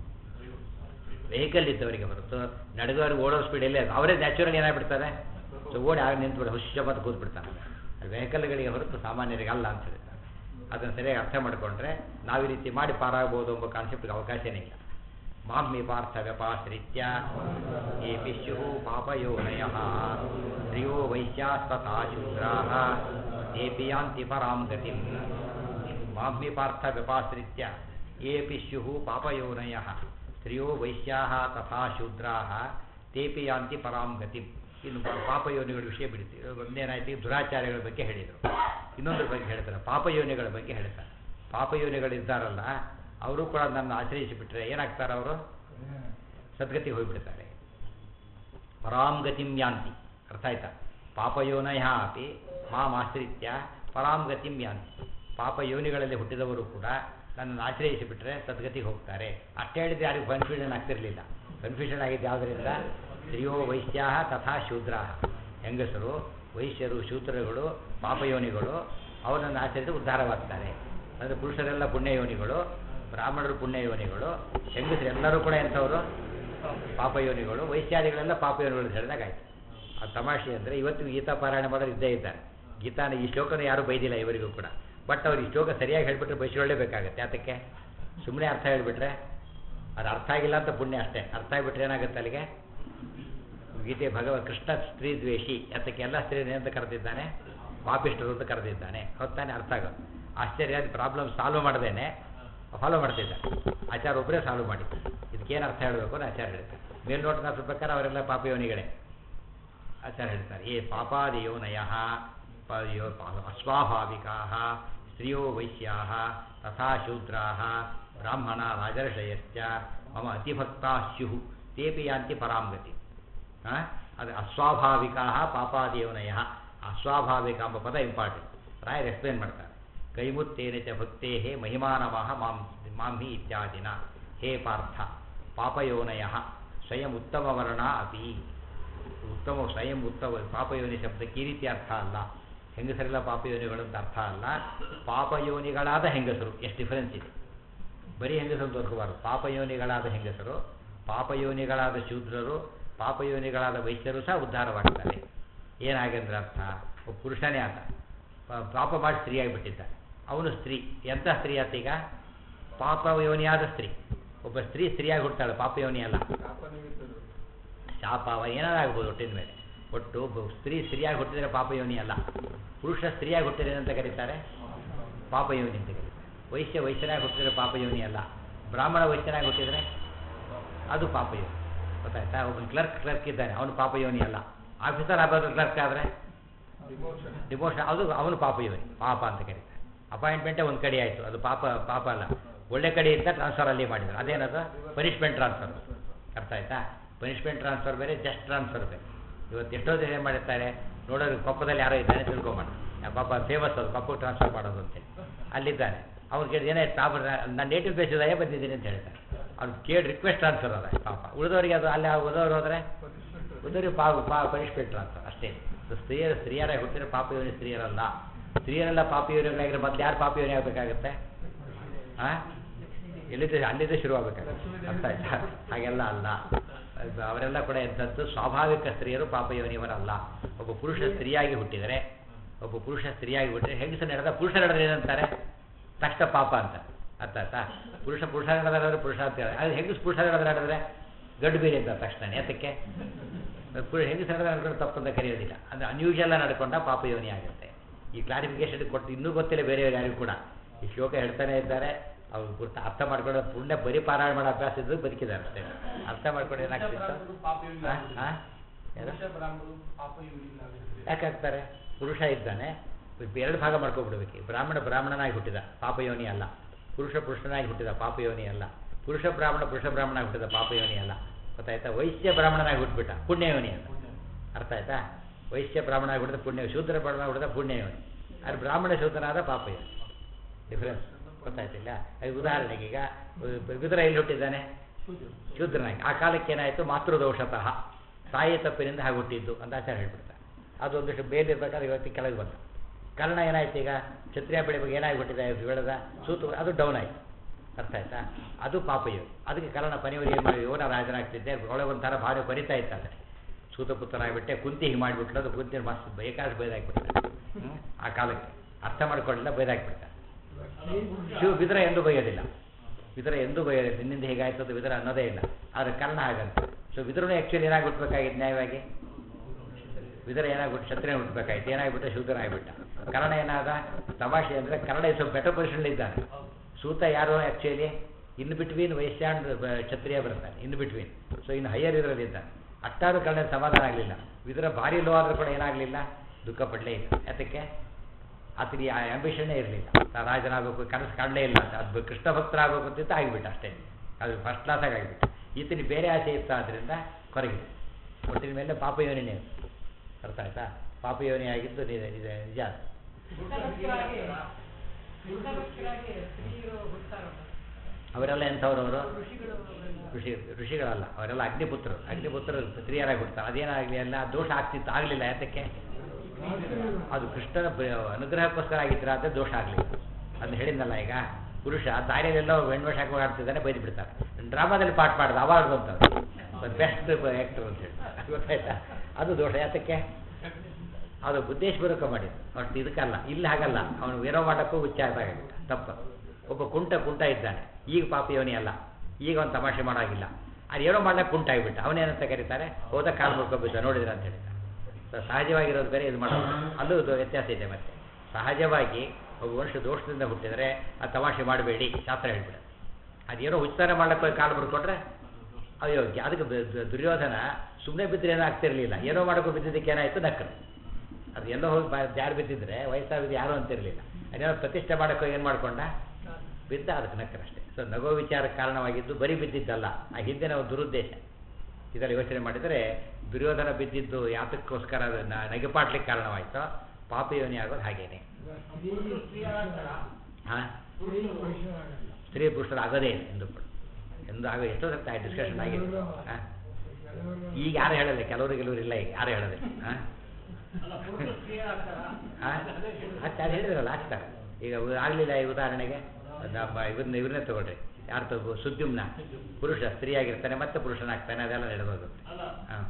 ವೆಹಿಕಲ್ ಇದ್ದವರಿಗೆ ಹೊರತು ನಡೆದವರಿಗೆ ಓಡೋ ಸ್ಪೀಡ್ ಎಲ್ಲೇ ಅವರೇ ನ್ಯಾಚುರಲ್ ಏನಾಗ್ಬಿಡ್ತಾರೆ ಸೊ ಓಡಿ ಆಗ ನಿಂತ್ಬಿಡ ಹುಷ ಮತ್ತು ಕೂತ್ಬಿಡ್ತಾನೆ ವೆಹಿಕಲ್ಗಳಿಗೆ ಹೊರತು ಸಾಮಾನ್ಯರಿಗೆ ಅಲ್ಲ ಅಂತ ಹೇಳ್ತಾರೆ ಅದನ್ನು ಸರಿಯಾಗಿ ಅರ್ಥ ಮಾಡಿಕೊಂಡ್ರೆ ನಾವು ಈ ರೀತಿ ಮಾಡಿ ಪಾರಾಗ್ಬೋದು ಎಂಬ ಕಾನ್ಸೆಪ್ಟ್ಗೆ ಅವಕಾಶನೇ ಇಲ್ಲ ಮಾಮ್ಮಿ ಪಾರ್ಥ ವ್ಯಪಾಶ್ರಿತ್ಯ ಯೇ ಪಿಶ್ಯು ಪಾಪಯೋನಯ ಸ್ತ್ರಿಯೋ ವೈಶ್ಯಾಸ್ತಥಾ ಶೂದ್ರಾ ತೇಪಿ ಯಾಂತಿ ಪರಾಂ ಗತಿಂ ಮಾಮ್ಮಿ ಪಾರ್ಥ ವ್ಯಪಾಶ್ರಿತ್ಯ ಯೇ ಪಿಶ್ಯು ಪಾಪಯೋನಯ ಸ್ತ್ರಿಯೋ ವೈಶ್ಯಾ ತಥಾ ಶೂದ್ರಾ ತೇಪಿ ಯಾಂತಿ ಪರಾಂ ಗತಿಂ ಇನ್ನು ಪಾ- ಪಾಪಯೋನಿಗಳ ವಿಷಯ ಬಿಡ್ತೀವಿ ಒಂದೇನಾಯ್ತು ಈಗ ದುರಾಚಾರ್ಯಗಳ ಬಗ್ಗೆ ಹೇಳಿದರು ಇನ್ನೊಂದ್ರ ಬಗ್ಗೆ ಹೇಳ್ತಾರೆ ಪಾಪಯೋನಿಗಳ ಬಗ್ಗೆ ಹೇಳ್ತಾರೆ ಪಾಪಯೋನಿಗಳಿದ್ದಾರಲ್ಲ ಅವರು ಕೂಡ ನನ್ನ ಆಶ್ರಯಿಸಿಬಿಟ್ರೆ ಏನಾಗ್ತಾರೆ ಅವರು ಸದ್ಗತಿಗೆ ಹೋಗಿಬಿಡ್ತಾರೆ ಪರಾಂ ಗತಿಂ ಯಾಂತಿ ಅರ್ಥ ಆಯ್ತಾ ಪಾಪಯೋನಯ ಅಪಿ ಮಾಂ ಆಶ್ರಿತ್ಯ ಪರಾಂ ಗತಿಂ ಯಾಂತಿ ಪಾಪಯೋನಿಗಳಲ್ಲಿ ಹುಟ್ಟಿದವರು ಕೂಡ ನನ್ನನ್ನು ಆಶ್ರಯಿಸಿಬಿಟ್ರೆ ಸದ್ಗತಿಗೆ ಹೋಗ್ತಾರೆ ಅಷ್ಟೇ ಹೇಳಿದ್ರೆ ಯಾರಿಗೂ ಕನ್ಫ್ಯೂಷನ್ ಆಗ್ತಿರಲಿಲ್ಲ ಕನ್ಫ್ಯೂಷನ್ ಆಗಿದ್ದು ಯಾವುದರಿಂದ ಸ್ತ್ರೀಯೋ ವೈಶ್ಯ ತಥಾ ಶೂದ್ರ ಹೆಂಗಸರು ವೈಶ್ಯರು ಶೂದ್ರಗಳು ಪಾಪಯೋನಿಗಳು ಅವರನ್ನು ಆಚರಿಸಿ ಉದ್ಧಾರವಾಗ್ತಾರೆ ಅಂದರೆ ಪುರುಷರೆಲ್ಲ ಪುಣ್ಯಯೋನಿಗಳು ಬ್ರಾಹ್ಮಣರು ಪುಣ್ಯಯೋನಿಗಳು ಹೆಂಗಸರೆಲ್ಲರೂ ಕೂಡ ಎಂಥವರು ಪಾಪಯೋನಿಗಳು ವೈಶ್ಯಾದಿಗಳೆಲ್ಲ ಪಾಪಯೋನಿಗಳು ಅಂತ ಹೇಳಿದಾಗ ಆಯ್ತು ಆ ತಮಾಷೆ ಅಂದರೆ ಇವತ್ತು ಗೀತಾ ಪಾರಾಯಣ ಮಾಡೋರು ಇದ್ದೇ ಇದ್ದಾರೆ ಗೀತಾನ ಈ ಶ್ಲೋಕನ ಯಾರೂ ಬೈದಿಲ್ಲ ಇವರಿಗೂ ಕೂಡ ಬಟ್ ಅವ್ರು ಈ ಶ್ಲೋಕ ಸರಿಯಾಗಿ ಹೇಳ್ಬಿಟ್ರೆ ಬೈಸ್ಕೊಳ್ಳೇಬೇಕಾಗತ್ತೆ ಯಾತಕ್ಕೆ ಸುಮ್ಮನೆ ಅರ್ಥ ಹೇಳ್ಬಿಟ್ರೆ ಅದು ಅರ್ಥ ಆಗಿಲ್ಲ ಅಂತ ಪುಣ್ಯ ಅಷ್ಟೇ ಅರ್ಥ ಆಗಿಬಿಟ್ರೆ ಏನಾಗುತ್ತೆ ಅಲ್ಲಿಗೆ ಗೀತೆ ಭಗವ ಕೃಷ್ಣ ಸ್ತ್ರೀ ದ್ವೇಷಿ ಅದಕ್ಕೆ ಎಲ್ಲ ಸ್ತ್ರೀ ಅಂತ ಕರೆದಿದ್ದಾನೆ ಪಾಪಿಷ್ಠರು ಅಂತ ಕರೆದಿದ್ದಾನೆ ಹೊತ್ತಾನೆ ಅರ್ಥ ಆಗೋದು ಆಶ್ಚರ್ಯ ಪ್ರಾಬ್ಲಮ್ ಸಾಲ್ವ್ ಮಾಡ್ದೇನೆ ಫಾಲೋ ಮಾಡ್ತಿದ್ದ ಆಚಾರ ಒಬ್ಬರೇ ಸಾಲ್ವ್ ಮಾಡಿದ್ದು ಇದಕ್ಕೇನು ಅರ್ಥ ಹೇಳಬೇಕು ಅಂತ ಆಚಾರ ಹೇಳ್ತಾರೆ ಮೇಲ್ನೋಟದ ಪ್ರಕಾರ ಅವರೆಲ್ಲ ಪಾಪಯೋನಿಗಳೇ ಆಚಾರ ಹೇಳ್ತಾರೆ ಏ ಪಾಪಾದಿಯೋನಯ ಅಸ್ವಾಭಾವಿಕಾ ಸ್ತ್ರಿಯೋ ವೈಶ್ಯಾ ತಥಾ ಶೂದ್ರಾ ಬ್ರಾಹ್ಮಣ ರಾಜರ್ಷಯಶ್ಚ ಮಮ ಅತಿಭಕ್ತಾ ಸ್ಯು ತೇಪಿ ಯಾಂತಿ ಪರಾಂಗತಿ ಆ? ಅದು ಅಸ್ವಾಭಾವಿಕಾ ಪಾಪಾದಿಯೋನಯ ಅಸ್ವಾಭಾವಿಕ ಎಂಬ ಪದ ಇಂಪಾರ್ಟೆಂಟ್ ರಾಯರ್ ಎಕ್ಸ್ಪ್ಲೇನ್ ಮಾಡ್ತಾರೆ ಕೈಮುತ್ತೇನ ಚ ಭಕ್ತೇ ಮಹಿಮಾನವಃ ಮಾಂ ಮಾಂ ಹಿ ಇತ್ಯಾದಿನ ಹೇ ಪಾರ್ಥ ಪಾಪಯೋನಯ ಸ್ವಯಂ ಉತ್ತಮವರ್ಣ ಅಪಿ ಉತ್ತಮ ಸ್ವಯಂ ಉತ್ತಮ ಪಾಪಯೋನಿ ಶಬ್ದಕ್ಕೆ ಈ ರೀತಿ ಅರ್ಥ ಅಲ್ಲ ಹೆಂಗಸರೆಲ್ಲ ಪಾಪಯೋನಿಗಳು ಅಂತ ಅರ್ಥ ಅಲ್ಲ ಪಾಪಯೋನಿಗಳಾದ ಹೆಂಗಸರು ಎಷ್ಟು ಡಿಫರೆನ್ಸ್ ಇದೆ ಬರೀ ಹೆಂಗಸರು ತೋರ್ಕೋಬಾರ್ದು ಪಾಪಯೋನಿಗಳಾದ ಹೆಂಗಸರು ಪಾಪಯೋನಿಗಳಾದ ಶೂದ್ರರು ಪಾಪಯೋನಿಗಳಾದ ವೈಶ್ಯರು ಸಹ ಉದ್ಧಾರವಾಗ್ತಾರೆ ಏನಾಗೆಂದ್ರೆ ಅರ್ಥ ಒಬ್ಬ ಪುರುಷನೇ ಆತ ಪ- ಪಾಪ ಮಾಡಿ ಸ್ತ್ರೀಯಾಗಿಬಿಟ್ಟಿದ್ದಾನೆ ಅವನು ಸ್ತ್ರೀ ಎಂಥ ಸ್ತ್ರೀ ಆತ ಈಗ ಪಾಪಯೋನಿಯಾದ ಸ್ತ್ರೀ ಒಬ್ಬ ಸ್ತ್ರೀ ಸ್ತ್ರೀಯಾಗಿ ಹುಡ್ತಾಳೆ ಪಾಪಯೋನಿ ಅಲ್ಲ ಶಾಪ ಏನಾರಾಗ್ಬೋದು ಒಟ್ಟಿನ ಮೇಲೆ ಒಟ್ಟು ಒಬ್ಬ ಸ್ತ್ರೀ ಸ್ತ್ರೀಯಾಗಿ ಹುಟ್ಟಿದರೆ ಪಾಪಯೋನಿ ಅಲ್ಲ ಪುರುಷ ಸ್ತ್ರೀಯಾಗಿ ಹುಟ್ಟಿದರೆ ಅಂತ ಕರೀತಾರೆ ಪಾಪಯೋನಿ ಅಂತ ಕರೀತಾರೆ ವೈಶ್ಯ ವೈಶ್ಯನಾಗಿ ಹುಟ್ಟಿದರೆ ಪಾಪಯೋನಿ ಅಲ್ಲ ಬ್ರಾಹ್ಮಣ ವೈಶ್ಯನಾಗಿ ಹುಟ್ಟಿದರೆ ಅದು ಪಾಪಯೋನಿ ಗೊತ್ತಾಯ್ತಾ ಒಬ್ಬ ಕ್ಲರ್ಕ್ ಕ್ಲರ್ಕ್ ಇದ್ದಾನೆ ಅವನು ಪಾಪಯೋನಿ ಅಲ್ಲ ಆಫೀಸರ್ ಆಗೋದು ಕ್ಲರ್ಕ್ ಆದರೆ ಡಿಮೋಷನ್ ಅದು ಅವನು ಪಾಪಯೋನಿ ಪಾಪ ಅಂತ ಕರೀತಾರೆ ಅಪಾಯಿಂಟ್ಮೆಂಟೇ ಒಂದು ಕಡೆ ಆಯಿತು ಅದು ಪಾಪ ಪಾಪ ಅಲ್ಲ ಒಳ್ಳೆ ಕಡೆಯಿಂದ ಟ್ರಾನ್ಸ್ಫರ್ ಅಲ್ಲಿ ಮಾಡಿದ್ರು ಅದೇನದು ಪನಿಷ್ಮೆಂಟ್ ಟ್ರಾನ್ಸ್ಫರ್ ಅರ್ಥ ಆಯ್ತಾ ಪನಿಷ್ಮೆಂಟ್ ಟ್ರಾನ್ಸ್ಫರ್ ಬೇರೆ ಜಸ್ಟ್ ಟ್ರಾನ್ಸ್ಫರ್ ಬೇರೆ ಇವತ್ತು ಎಷ್ಟೋ ಜನ ಏನು ಮಾಡಿರ್ತಾರೆ ನೋಡೋರು ಕೊಪ್ಪದಲ್ಲಿ ಯಾರೋ ಇದ್ದಾನೆ ತಿಳ್ಕೊಂಬಾಣ ಪಾಪ ಫೇಮಸ್ ಅದು ಕೊಪ್ಪಕ್ಕೆ ಟ್ರಾನ್ಸ್ಫರ್ ಮಾಡೋದು ಅಂತೇಳಿ ಅಲ್ಲಿದ್ದಾನೆ ಅವ್ರು ಕೇಳಿದ ಏನಾಯ್ತು ಪಾಪ ನಾನು ನೇಟಿವ್ ಬೇಸಿದಾಗೆ ಬಂದಿದ್ದೀನಿ ಅಂತ ಹೇಳ್ತಾರೆ ಅವ್ನು ಕೇಳಿ ರಿಕ್ವೆಸ್ಟ್ ಟ್ರಾನ್ಸ್ಫರ್ ಅದ ಪಾಪ ಉಳಿದವರಿಗೆ ಅದು ಅಲ್ಲಿ ಉಳಿದವ್ರು ಹೋದರೆ ಉಳಿದವರಿಗೆ ಪಾ ಪಾ ಪನಿಷ್ಮೆಂಟ್ ಟ್ರಾನ್ಸ್ಫರ್ ಅಷ್ಟೇ ಇದು ಸ್ತ್ರೀಯರು ಸ್ತ್ರೀಯರಾಗಿ ಹುಟ್ಟಿದ್ರೆ ಪಾಪಯೋನಿ ಸ್ತ್ರೀಯರಲ್ಲ ಸ್ತ್ರೀಯರೆಲ್ಲ ಪಾಪಯೋನಿಗಳಾಗಿದ್ರೆ ಮೊದಲು ಯಾರು ಪಾಪಯೋನಿ ಆಗಬೇಕಾಗುತ್ತೆ ಹಾಂ ಎಲ್ಲಿದ್ದ ಅಲ್ಲಿದ್ದ ಶುರು ಆಗಬೇಕಾಗುತ್ತೆ ಅರ್ಥ ಆಯ್ತಾ ಹಾಗೆಲ್ಲ ಅಲ್ಲ ಅದು ಅವರೆಲ್ಲ ಕೂಡ ಎಂಥದ್ದು ಸ್ವಾಭಾವಿಕ ಸ್ತ್ರೀಯರು ಪಾಪಯೋನಿಯವರಲ್ಲ ಒಬ್ಬ ಪುರುಷ ಸ್ತ್ರೀಯಾಗಿ ಹುಟ್ಟಿದರೆ ಒಬ್ಬ ಪುರುಷ ಸ್ತ್ರೀಯಾಗಿ ಹುಟ್ಟಿದರೆ ಹೆಂಗಸ ನಡೆದ ಪುರುಷ ನಡೆದ್ರೆ ಏನಂತಾರೆ ತಕ್ಷಣ ಪಾಪ ಅಂತ ಅರ್ಥ ಆಯ್ತಾ ಪುರುಷ ಪುರುಷ ನಡೆದ್ರೆ ಪುರುಷ ಅಂತ ಹೇಳಿ ಅದು ಹೆಂಗಸ ಪುರುಷ ನಡೆದ್ರೆ ನಡೆದ್ರೆ ಗಡ್ಡು ಬೇರೆ ಅಂತ ತಕ್ಷಣ ಯಾತಕ್ಕೆ ಪುರುಷ ಹೆಂಗಸ ನಡೆದ್ರೆ ನಡ್ಕೊಂಡು ತಪ್ಪು ಅಂತ ಕರೆಯೋದಿಲ್ಲ ಅಂದರೆ ಅನ್ಯೂಶಲ್ ನಡ್ಕೊಂಡ ಪಾಪಯೋನಿ ಆಗುತ್ತೆ ಈ ಕ್ಲಾರಿಫಿಕೇಶನ್ ಕೊಟ್ಟು ಇನ್ನೂ ಗೊತ್ತಿಲ್ಲ ಬೇರೆಯವ್ರು ಯಾರಿಗೂ ಕೂಡ ಈ ಶ್ಲೋಕ ಹೇಳ್ತಾನೆ ಇದ್ದಾರೆ ಅವ್ರು ಗುರ್ತು ಅರ್ಥ ಮಾಡ್ಕೊಂಡು ಪುಣ್ಯ ಬರೀ ಪಾರಾಯಣ ಮಾಡೋ ಅಭ್ಯಾಸ ಇದ್ದು ಬದುಕಿದ್ದಾರೆ ಅಷ್ಟೇ ಅರ್ಥ ಮಾಡ್ಕೊಂಡು ಏನಾಗ್ತಿತ್ತು ಹಾಂ ಹಾಂ ಯಾಕಾಗ್ತಾರೆ ಪುರುಷ ಇದ್ದಾನೆ ಎರಡು ಭಾಗ ಮಾಡ್ಕೊಬಿಡ್ಬೇಕು ಬ್ರಾಹ್ಮಣ ಬ್ರಾಹ್ಮಣನಾಗಿ ಹುಟ್ಟಿದ ಪಾಪಯೋನಿ ಅಲ್ಲ ಪುರುಷ ಪುರುಷನಾಗಿ ಹುಟ್ಟಿದ ಪಾಪಯೋನಿ ಅಲ್ಲ ಪುರುಷ ಬ್ರಾಹ್ಮಣ ಪುರುಷ ಬ್ರಾಹ್ಮಣನಾಗಿ ಹುಟ್ಟಿದ ಪಾಪಯೋನಿ ಅಲ್ಲ ಗೊತ್ತಾಯ್ತಾ ವೈಶ್ಯ ಬ್ರಾಹ್ಮಣನಾಗಿ ಹುಟ್ಬಿಟ್ಟ ಪುಣ್ಯಯೋನಿ ಅಂತ ಅರ್ಥ ಆಯ್ತಾ ವೈಶ್ಯ ಬ್ರಾಹ್ಮಣನಾಗಿ ಹುಟ್ಟಿದ ಪುಣ್ಯ ಶೂದ್ರ ಬ್ರಾಹ್ಮಣ ಹುಟ್ಟಿದ ಪುಣ್ಯಯೋನಿ ಅದು ಬ್ರಾಹ್ಮಣ ಶೂದ್ರನಾದ ಪಾಪಯೋನಿ ಡಿಫ್ರೆನ್ಸ್ ಗೊತ್ತಾಯ್ತಿಲ್ಲ ಅದು ಉದಾಹರಣೆಗೆ ಈಗ ವಿದುರ ಎಲ್ಲಿ ಹುಟ್ಟಿದ್ದಾನೆ ಶೂದ್ರನಾಗಿ ಆ ಕಾಲಕ್ಕೆ ಏನಾಯಿತು ಮಾತೃದೋಷತಃ ತಾಯಿ ತಪ್ಪಿನಿಂದ ಹಾಗೆ ಹುಟ್ಟಿದ್ದು ಅಂತ ಆಚಾರ ಹೇಳ್ಬಿಡ್ತಾರೆ ಅದು ಒಂದಿಷ್ಟು ಬೇಲಿರ್ಬೇಕಾದ್ರೆ ಇವತ್ತಿಗೆ ಕೆಳಗೆ ಬಂತು ಕರ್ಣ ಏನಾಯ್ತು ಈಗ ಕ್ಷತ್ರಿಯ ಬೆಳೆ ಬಗ್ಗೆ ಏನಾಗಿ ಹುಟ್ಟಿದೆ ಬೆಳೆದ ಸೂತು ಅದು ಡೌನ್ ಆಯಿತು ಅರ್ಥ ಆಯ್ತಾ ಅದು ಪಾಪಯೋಗಿ ಅದಕ್ಕೆ ಕರ್ಣ ಪನಿಯವರು ಏನು ಮಾಡಿ ಯೋನ ರಾಜನಾಗ್ತಿದ್ದೆ ಒಳಗೆ ಒಂಥರ ಭಾರಿ ಬರಿತಾ ಇತ್ತು ಅದಕ್ಕೆ ಸೂತಪುತ್ರನಾಗ್ಬಿಟ್ಟೆ ಕುಂತಿ ಹಿಂಗೆ ಮಾಡಿಬಿಟ್ಲು ಅದು ಕುಂತಿ ಮಸ್ತ್ ಬೇಕಾದ್ರೆ ಬೈದಾಕ್ಬಿಡ್ತಾರೆ ಹ್ಮ್? ಆ ಕಾಲಕ್ಕೆ ಅರ್ಥ ಮಾಡ್ಕೊಳ್ಳಿಲ್ಲ ಬೈದಾಕ್ಬಿಡ್ತಾರೆ ಶಿವ ಬಿದ್ರ ಎಂದೂ ಬೈಯೋದಿಲ್ಲ ವಿದುರ ಎಂದೂ ಬೈಯೋದಿಲ್ಲ ನಿನ್ನಿಂದ ಹೇಗಾಯ್ತು ಅದು ವಿದುರ ಅನ್ನೋದೇ ಇಲ್ಲ ಆದರೆ ಕರ್ಣ ಹಾಗಂತ ಸೊ ವಿದುರನು ಆ್ಯಕ್ಚುಲಿ ಏನಾಗಿ ಹುಟ್ಟಬೇಕಾಗಿತ್ತು ನ್ಯಾಯವಾಗಿ ವಿದುರ ಏನಾಗ್ಬಿಟ್ಟು ಕ್ಷತ್ರಿಯ ಹುಟ್ಟಬೇಕಾಯ್ತು ಏನಾಗ್ಬಿಟ್ಟು ಶೂದ್ರ ಆಗಿಬಿಟ್ಟ ಕರ್ಣ ಏನಾದ ತಮಾಷೆ ಅಂದರೆ ಕರ್ಣ ಸ್ವಲ್ಪ ಬೆಟರ್ ಪೊಸಿಷನ್ ಇದ್ದಾನೆ ಸೂತ ಯಾರು actually in between Vaishya and Kshatriya ಬರ್ತಾನೆ ಇನ್ ಬಿಟ್ವೀನ್ ಸೊ ಇನ್ನು ಹೈಯರ್ ಇದರಲ್ಲಿ ಇದ್ದಾನೆ ಅಷ್ಟಾದ್ರೂ ಕರ್ಣ ಸಮಾಧಾನ ಆಗಲಿಲ್ಲ ವಿದುರ ಭಾರಿ ಲೋ ಆದರೂ ಕೂಡ ಏನಾಗಲಿಲ್ಲ ದುಃಖ ಪಡಲೇ ಇಲ್ಲ ಯಾತಕ್ಕೆ ಆತನಿಗೆ ಆ ಆಂಬಿಷನ್ನೇ ಇರಲಿಲ್ಲ ನಾ ರಾಜನಾಗಬೇಕು ಕನಸು ಕಾಣಲೇ ಇಲ್ಲ ಅಂತ ಅದು ಕೃಷ್ಣ ಭಕ್ತರಾಗಬೇಕು ಅಂತ ಆಗಿಬಿಟ್ಟ ಅಷ್ಟೇ ಅದು ಫಸ್ಟ್ ಕ್ಲಾಸಾಗಿ ಆಗಿಬಿಟ್ಟು ಈತನಿಗೆ ಬೇರೆ ಆಸೆ ಇತ್ತು ಆದ್ದರಿಂದ ಹೊರಗಿದೆ ಒಟ್ಟಿನ ಮೇಲೆ ಪಾಪಯೋನಿನೇ ಅರ್ಥ ಆಯ್ತಾ ಪಾಪಯೋನಿ ಆಗಿದ್ದು ನಿಜ ನಿಜ ನಿಜ ಬುದ್ಧಭಕ್ತರಾಗಿ ಬುದ್ಧಭಕ್ತರಾಗಿ ಸ್ತ್ರೀಯರು ಹುಡ್ತಾರಲ್ಲ ಅವರೆಲ್ಲ ಎಂಥವ್ರು ಅವರು ಋಷಿಗಳು ಋಷಿ ಋಷಿಗಳಲ್ಲ ಅವರೆಲ್ಲ ಅಗ್ನಿಪುತ್ರರು ಅಗ್ನಿಪುತ್ರರು ಸ್ತ್ರೀಯರಾಗಿ ಹುಡ್ತಾರೆ ಅದೇನಾಗಲಿ ಎಲ್ಲ ದೋಷ ಆಗ್ತಿತ್ತು ಆಗಲಿಲ್ಲ ಯಾತಕ್ಕೆ ಅದು ಕೃಷ್ಣನ ಬ- ಅನುಗ್ರಹಕ್ಕೋಸ್ಕರ ಆಗಿದ್ರೆ ಅದೇ ದೋಷ ಆಗಲಿಲ್ಲ ಅದನ್ನ ಹೇಳಿದ್ನಲ್ಲ ಈಗ ಪುರುಷ ದಾರಿಯಲ್ಲೆಲ್ಲೋ ಹೆಣ್ವೇಷ ಹಾಕಿ ಆಡ್ತಿದ್ದಾನೆ ಬೈದು ಬಿಡ್ತಾರೆ ಡ್ರಾಮಾದಲ್ಲಿ ಪಾಠ ಮಾಡಿದ ಅವಾರ್ಡ್ ಬಂತವ್ರು ಬೆಸ್ಟ್ ಆ್ಯಕ್ಟರ್ ಅಂತ ಹೇಳಿ ಗೊತ್ತಾಯ್ತಾ ಅದು ದೋಷ ಯಾತಕ್ಕೆ ಅದು ಬುದ್ಧೇಶ್ವರಕ್ಕೆ ಮಾಡಿದ್ದು ಅಷ್ಟು ಇದಕ್ಕಲ್ಲ ಇಲ್ಲಿ ಹಾಗಲ್ಲ ಅವನು ವೀರೋ ಮಾಡಕ್ಕೂ ಉಚ್ಚಾರದಾಗ ತಪ್ಪು ಒಬ್ಬ ಕುಂಟ ಕುಂಟ ಇದ್ದಾನೆ ಈಗ ಪಾಪಿಯವನೇ ಅಲ್ಲ ಈಗ ಅವನು ತಮಾಷೆ ಮಾಡೋಗಿಲ್ಲ ಅದು ಏನೋ ಮಾಡ್ಲಿಕ್ಕೆ ಕುಂಟ ಆಗಿಬಿಟ್ಟ ಅವನೇನಂತ ಕರೀತಾರೆ ಹೋದ ಕಾಲು ಮುಡ್ಕೊಬಿದ್ದ ನೋಡಿದ್ರೆ ಅಂತ ಹೇಳ್ತಾರೆ ಸೊ ಸಹಜವಾಗಿರೋದು ಬೇರೆ ಇದು ಮಾಡೋದು ಅಲ್ಲೂ ಇದು ವ್ಯತ್ಯಾಸ ಇದೆ ಮತ್ತೆ ಸಹಜವಾಗಿ ಒಬ್ಬ ವರ್ಷ ದೋಷದಿಂದ ಹುಟ್ಟಿದರೆ ಆ ತಮಾಷೆ ಮಾಡಬೇಡಿ ಶಾಸ್ತ್ರ ಹೇಳ್ಬಿಡ ಅದೇನೋ ಉಚ್ಚಾರ ಮಾಡ್ಲಿಕ್ಕೆ ಹೋಗಿ ಕಾಲು ಬರ್ಕೊಟ್ರೆ ಅಯ್ಯೋ ಅದಕ್ಕೆ ಬ- ದ- ದುರ್ಯೋಧನ ಸುಮ್ಮನೆ ಬಿದ್ದರೆ ಏನೂ ಆಗ್ತಿರ್ಲಿಲ್ಲ ಏನೋ ಮಾಡೋಕ್ಕೂ ಬಿದ್ದಿದ್ದಕ್ಕೆ ಏನಾಯಿತು ನಕ್ಕರು ಅದು ಎಲ್ಲೋ ಹೋಗಿ ಬಾ ಜಾರು ಬಿದ್ದಿದ್ರೆ ವಯಸ್ಸಾಗಿದ್ದು ಯಾರೂ ಅಂತಿರಲಿಲ್ಲ ಅದೇನೋ ಪ್ರತಿಷ್ಠೆ ಮಾಡೋಕ್ಕೆ ಏನು ಮಾಡ್ಕೊಂಡ ಬಿದ್ದ ಅದಕ್ಕೆ ನಕ್ಕರಷ್ಟೇ ಸೊ ನಗೋ ವಿಚಾರಕ್ಕೆ ಕಾರಣವಾಗಿದ್ದು ಬರೀ ಬಿದ್ದಿದ್ದಲ್ಲ ಆ ಹಿಂದಿನ ಒಂದು ದುರುದ್ದೇಶ ಇದರಲ್ಲಿ ಯೋಚನೆ ಮಾಡಿದರೆ ದುರ್ಯೋಧನ ಬಿದ್ದಿದ್ದು ಯಾತಕ್ಕೋಸ್ಕರ ಅದು ನ- ನಗೆಪಾಟ್ಲಿಕ್ಕೆ ಕಾರಣವಾಯಿತು ಪಾಪ ಯೋನಿ ಆಗೋದು ಹಾಗೇನೆ ಹಾಂ ಸ್ತ್ರೀ ಪುರುಷರು ಆಗೋದೇ ಇಲ್ಲ ಎಂದು ಕೂಡ ಎಂದು ಆಗ ಎಷ್ಟೋ ಸರ್ತಿ ಡಿಸ್ಕಷನ್ ಆಗಿದೆ ಹಾಂ ಈಗ ಯಾರು ಹೇಳಲ್ಲ ಕೆಲವರು ಕೆಲವರು ಇಲ್ಲ ಈಗ ಯಾರು ಹೇಳೋದೆ ಹಾಂ ಅಷ್ಟು ಅದು ಹೇಳಿದ್ರಲ್ಲ ಆಗ್ತಾರೆ ಈಗ ಆಗಲಿಲ್ಲ ಈ ಉದಾಹರಣೆಗೆ ನಮ್ಮ ಇವ್ರನ್ನ ಇವ್ರನ್ನೇ ತಗೊಳ್ರಿ ಯಾರು ತಗೋ ಸುದ್ಯುಮ್ನ ಪುರುಷ ಸ್ತ್ರೀಯಾಗಿರ್ತಾನೆ ಮತ್ತೆ ಪುರುಷನಾಗ್ತಾನೆ ಅದೆಲ್ಲ ನಡೆದೋದು ಹಾಂ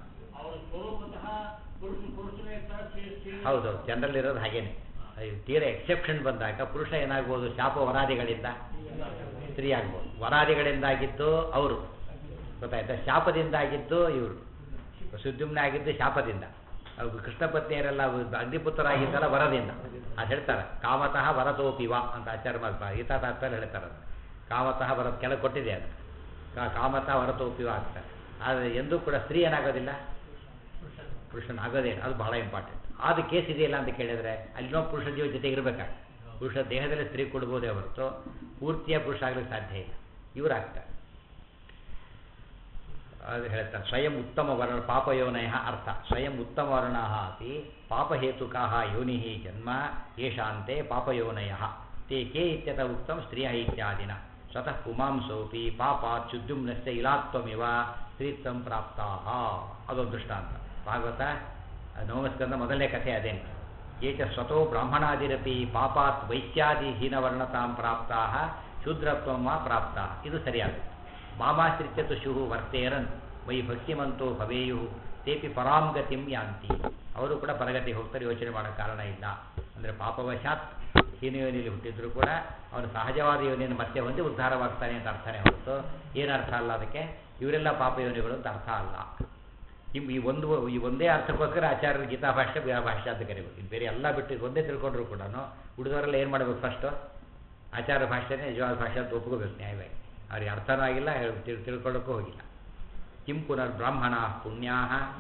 ಹೌದು ಜನರಲ್ಲಿ ಇರೋದು ಹಾಗೇನೆ ಅದು ತೀರಾ ಎಕ್ಸೆಪ್ಷನ್ ಬಂದಾಗ ಪುರುಷ ಏನಾಗ್ಬೋದು ಶಾಪ ವರಾದಿಗಳಿಂದ ಸ್ತ್ರೀ ಆಗ್ಬೋದು ವರಾದಿಗಳಿಂದಾಗಿದ್ದು ಅವರು ಗೊತ್ತಾಯ್ತಾ ಶಾಪದಿಂದಾಗಿದ್ದು ಇವರು ಸುದ್ಯುಮ್ನ ಆಗಿದ್ದು ಶಾಪದಿಂದ ಅವ್ರು ಕೃಷ್ಣ ಪತ್ನಿಯರೆಲ್ಲ ಅಗ್ನಿಪುತ್ರರಾಗಿದ್ದಲ್ಲ ವರದಿಂದ ಅದು ಹೇಳ್ತಾರೆ ಕಾಮತಃ ವರತೋಪಿವ ಅಂತ ಆಚಾರ್ಯ ಮಾಡ್ ಗೀತಾ ತಾತ್ಪರ್ಯ ಹೇಳ್ತಾರೆ ಅದು ಕಾಮತಃ ವರ ಕೆಳಗೆ ಕೊಟ್ಟಿದೆ ಅದು ಕಾ- ಕಾಮತಃ ವರತೋಪಿವ ಆಗ್ತಾರೆ ಆದರೆ ಎಂದೂ ಕೂಡ ಸ್ತ್ರೀ ಏನಾಗೋದಿಲ್ಲ ಪುರುಷನ ಆಗೋದೇ ಇಲ್ಲ ಅದು ಬಹಳ ಇಂಪಾರ್ಟೆಂಟ್ ಆದ ಕೇಸ್ ಇದೆಯಲ್ಲ ಅಂತ ಕೇಳಿದರೆ ಅಲ್ಲಿನೋ ಪುರುಷ ಜೀವ ಜೊತೆ ಇರಬೇಕಾಗ ಪುರುಷ ದೇಹದಲ್ಲಿ ಸ್ತ್ರೀ ಕೊಡ್ಬೋದೇ ಹೊರತು ಪೂರ್ತಿಯ ಪುರುಷ ಆಗಲಿಕ್ಕೆ ಸಾಧ್ಯ ಇಲ್ಲ ಇವರಾಗ್ತಾರೆ ಅದು ಹೇಳ್ತಾರೆ ಸ್ವಯಂ ಉತ್ತಮ ವರ್ಣ ಪಾಪಯೋನಯ ಅರ್ಥ ಸ್ವಯಂ ಉತ್ತಮ ವರ್ಣ ಅತಿ ಪಾಪಹೇತುಕಾ ಯೋನಿ ಜನ್ಮ ಯೇಷಾಂತೆ ಪಾಪಯೋನಯ ತೇ ಕೆ ಇತ್ಯತ ಉಕ್ತಂ ಸ್ತ್ರೀಯ ಇತ್ಯಾದಿನ ಸ್ವತಃ ಪುಮಾಂಸೋಪಿ ಪಾಪಾತ್ ಶುದ್ಧುಮ್ನಶ್ಚ ಇಲಾತ್ವಮಿವ ಸ್ತ್ರೀತ್ವಂ ಪ್ರಾಪ್ತಾ ಅದೊಂದು ದೃಷ್ಟಾಂತ ಭಾಗವತ ನವಮಸ್ಕಂದ ಮೊದಲನೇ ಕಥೆ ಅದೇನು ಏಚ ಸ್ವತೋ ಬ್ರಾಹ್ಮಣಾದಿರಪಿ ಪಾಪಾತ್ ವೈಶ್ಯಾದಿ ಹೀನವರ್ಣತಾಂ ಪ್ರಾಪ್ತಾ ಶೂದ್ರತ್ವಂ ವಾ ಪ್ರಾಪ್ತಾ ಇದು ಸರಿಯಾದ ಮಾಮಾಶ್ರಿತ್ಯ ತುಷು ವರ್ತೇರನ್ ವೈ ಭಕ್ತಿಮಂತೋ ಭವೇಯು ತೇಪಿ ಪರಾಂ ಗತಿಂ ಯಾಂತಿ ಅವರು ಕೂಡ ಪರಗತಿ ಹೋಗ್ತಾರೆ ಯೋಚನೆ ಮಾಡೋ ಕಾರಣ ಇಲ್ಲ ಅಂದರೆ ಪಾಪವಶಾತ್ ಹೀನ ಯೋನಿಯಲ್ಲಿ ಹುಟ್ಟಿದ್ರು ಕೂಡ ಅವನು ಸಹಜವಾದ ಯೋನಿಯನ್ನು ಮತ್ತೆ ಹೊಂದಿ ಉದ್ಧಾರವಾಗ್ತಾನೆ ಅಂತ ಅರ್ಥನೇ ಹೊರತು ಏನು ಅರ್ಥ ಅಲ್ಲ ಅದಕ್ಕೆ ಇವರೆಲ್ಲ ಪಾಪ ಯೋನಿಗಳು ಅಂತ ಅರ್ಥ ಅಲ್ಲ ನಿಮ್ ಈ ಒಂದು ಈ ಒಂದೇ ಅರ್ಥಕ್ಕೋಸ್ಕರ ಆಚಾರ್ಯರು ಗೀತಾ ಭಾಷೆ ಬೇರೆ ಭಾಷೆ ಅಂತ ಕರಿಬೇಕು ಇದು ಬೇರೆ ಎಲ್ಲ ಬಿಟ್ಟು ಒಂದೇ ತಿಳ್ಕೊಂಡ್ರು ಕೂಡ ಉಳಿದವರೆಲ್ಲ ಏನು ಮಾಡಬೇಕು ಫಸ್ಟು ಆಚಾರ ಭಾಷೆನೇ ನಿಜವಾದ ಭಾಷೆ ಅಂತ ಒಪ್ಕೋಬೇಕು ನ್ಯಾಯವಾಗಿ ಅವ್ರಿಗೆ ಅರ್ಥನೂ ಆಗಿಲ್ಲ ಹೇಳ್- ತಿಳ್ ತಿಳ್ಕೊಳ್ಳೋಕ್ಕೂ ಹೋಗಿಲ್ಲ ಕಿಂ ಪುನರ್ ಬ್ರಾಹ್ಮಣ ಪುಣ್ಯಾ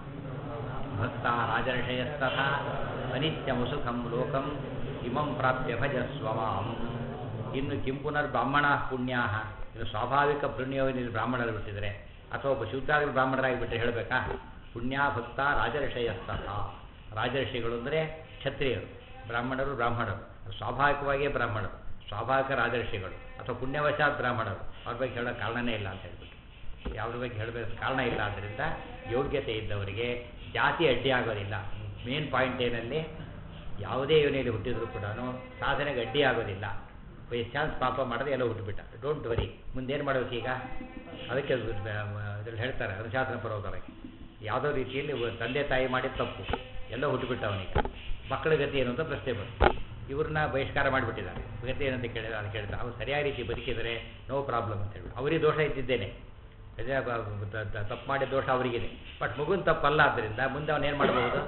ಭಕ್ತ ರಾಜರ್ಷಯಸ್ತಥ ಅನಿತ್ಯಮುಸುಖಂ ಲೋಕಂ ಇಮಂ ಪ್ರಾಪ್ಯ ಭಜಸ್ವ ಮಾಂ ಇನ್ನು ಕಿಂ ಪುನರ್ ಬ್ರಾಹ್ಮಣ ಪುಣ್ಯಾ ಇನ್ನು ಸ್ವಾಭಾವಿಕ ಪುಣ್ಯವನ್ನು ಬ್ರಾಹ್ಮಣರು ಬಿಟ್ಟಿದ್ರೆ ಅಥವಾ ಒಬ್ಬ ಶುದ್ಧಾಗಿ ಬ್ರಾಹ್ಮಣರಾಗಿ ಬಿಟ್ಟರೆ ಹೇಳಬೇಕಾ ಪುಣ್ಯ ಭಕ್ತ ರಾಜರ್ಷಯಸ್ತಥ ರಾಜರ್ಷಿಗಳು ಅಂದರೆ ಕ್ಷತ್ರಿಯರು ಬ್ರಾಹ್ಮಣರು ಬ್ರಾಹ್ಮಣರು ಸ್ವಾಭಾವಿಕವಾಗಿಯೇ ಬ್ರಾಹ್ಮಣರು ಸ್ವಾಭಾವಿಕ ರಾಜರ್ಷಿಗಳು ಅಥವಾ ಪುಣ್ಯವಶಾತ್ ಬ್ರಾಹ್ಮಣರು ಅವ್ರ ಬಗ್ಗೆ ಹೇಳೋ ಕಾರಣನೇ ಇಲ್ಲ ಅಂತ ಹೇಳ್ಬಿಟ್ಟು ಯಾವುದ್ರ ಬಗ್ಗೆ ಹೇಳಬೇಕು ಕಾರಣ ಇಲ್ಲ ಆದ್ದರಿಂದ ಯೋಗ್ಯತೆ ಇದ್ದವರಿಗೆ ಜಾತಿ ಅಡ್ಡಿ ಆಗೋದಿಲ್ಲ ಮೇನ್ ಪಾಯಿಂಟ್ ಏನಲ್ಲಿ ಯಾವುದೇ ಯೋನಿಯಲ್ಲಿ ಹುಟ್ಟಿದ್ರು ಕೂಡ ಸಾಧನೆಗೆ ಅಡ್ಡಿ ಆಗೋದಿಲ್ಲ ಬೈ ಚಾನ್ಸ್ ಪಾಪ ಮಾಡದೆ ಎಲ್ಲ ಹುಟ್ಟುಬಿಟ್ಟ ಡೋಂಟ್ ವರಿ ಮುಂದೇನು ಮಾಡಬೇಕು ಈಗ ಅದಕ್ಕೆ ಇದ್ರಲ್ಲಿ ಹೇಳ್ತಾರೆ ಅನುಶಾಸನ ಪರ್ವದೊಳಗೆ ಯಾವುದೋ ರೀತಿಯಲ್ಲಿ ಒಬ್ಬ ತಂದೆ ತಾಯಿ ಮಾಡಿದ ತಪ್ಪು ಎಲ್ಲ ಹುಟ್ಟುಬಿಟ್ಟ ಅವನಿಗೆ ಮಕ್ಕಳ ಗತಿ ಏನು ಅಂತ ಪ್ರಶ್ನೆ ಬಂತು ಇವ್ರನ್ನ ಬಹಿಷ್ಕಾರ ಮಾಡಿಬಿಟ್ಟಿದ್ದಾರೆ ಗತಿ ಏನಂತ ಕೇಳಿದ್ರೆ ಅದು ಕೇಳ್ತಾರೆ ಅವ್ರು ಸರಿಯಾದ ರೀತಿ ಬದುಕಿದರೆ ನೋ ಪ್ರಾಬ್ಲಮ್ ಅಂತ ಹೇಳಿ ಅವರಿಗೆ ದೋಷ ಇದ್ದಿದ್ದೇನೆ ಅದೇ ಬ- ಬ- ತ- ತ- ತಪ್ಪು ಮಾಡಿದ ದೋಷ ಅವರಿಗಿದೆ ಬಟ್ ಮಗುನ ತಪ್ಪಲ್ಲ ಆದ್ದರಿಂದ ಮುಂದೆ ಅವನು ಏನು ಮಾಡಬಹುದು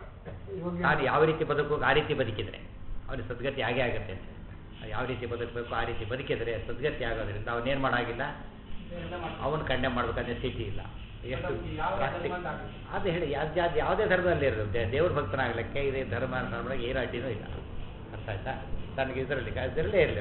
ತಾನು ಯಾವ ರೀತಿ ಬದುಕಬೇಕು ಆ ರೀತಿ ಬದುಕಿದರೆ ಅವನಿಗೆ ಸದ್ಗತಿ ಆಗೇ ಆಗುತ್ತೆ ಅಂತ ಯಾವ ರೀತಿ ಬದುಕಬೇಕು ಆ ರೀತಿ ಬದುಕಿದರೆ ಸದ್ಗತಿ ಆಗೋದ್ರಿಂದ ಅವನೇನು ಮಾಡಾಗಿಲ್ಲ ಅವನು ಕಂಡೆ ಮಾಡ್ಬೇಕಂದ್ರೆ ಸ್ಥಿತಿ ಇಲ್ಲ ಎಷ್ಟು drastic. ಅದು ಹೇಳಿ ಯಾವ್ದು ಯಾವ್ದು ಯಾವುದೇ ಧರ್ಮದಲ್ಲಿ ಇರೋದು ದೇ- ದೇವ್ರ ಭಕ್ತನಾಗಲಿಕ್ಕೆ ಇದೇ ಧರ್ಮ ಧರ್ಮಕ್ಕೆ ಏನು ಅಡ್ಡಿನೂ ಇಲ್ಲ ಅರ್ಥ ಆಯ್ತಾ ತನಗೆ ಇದರಲ್ಲಿ ಇದರಲ್ಲೇ ಇರಲಿ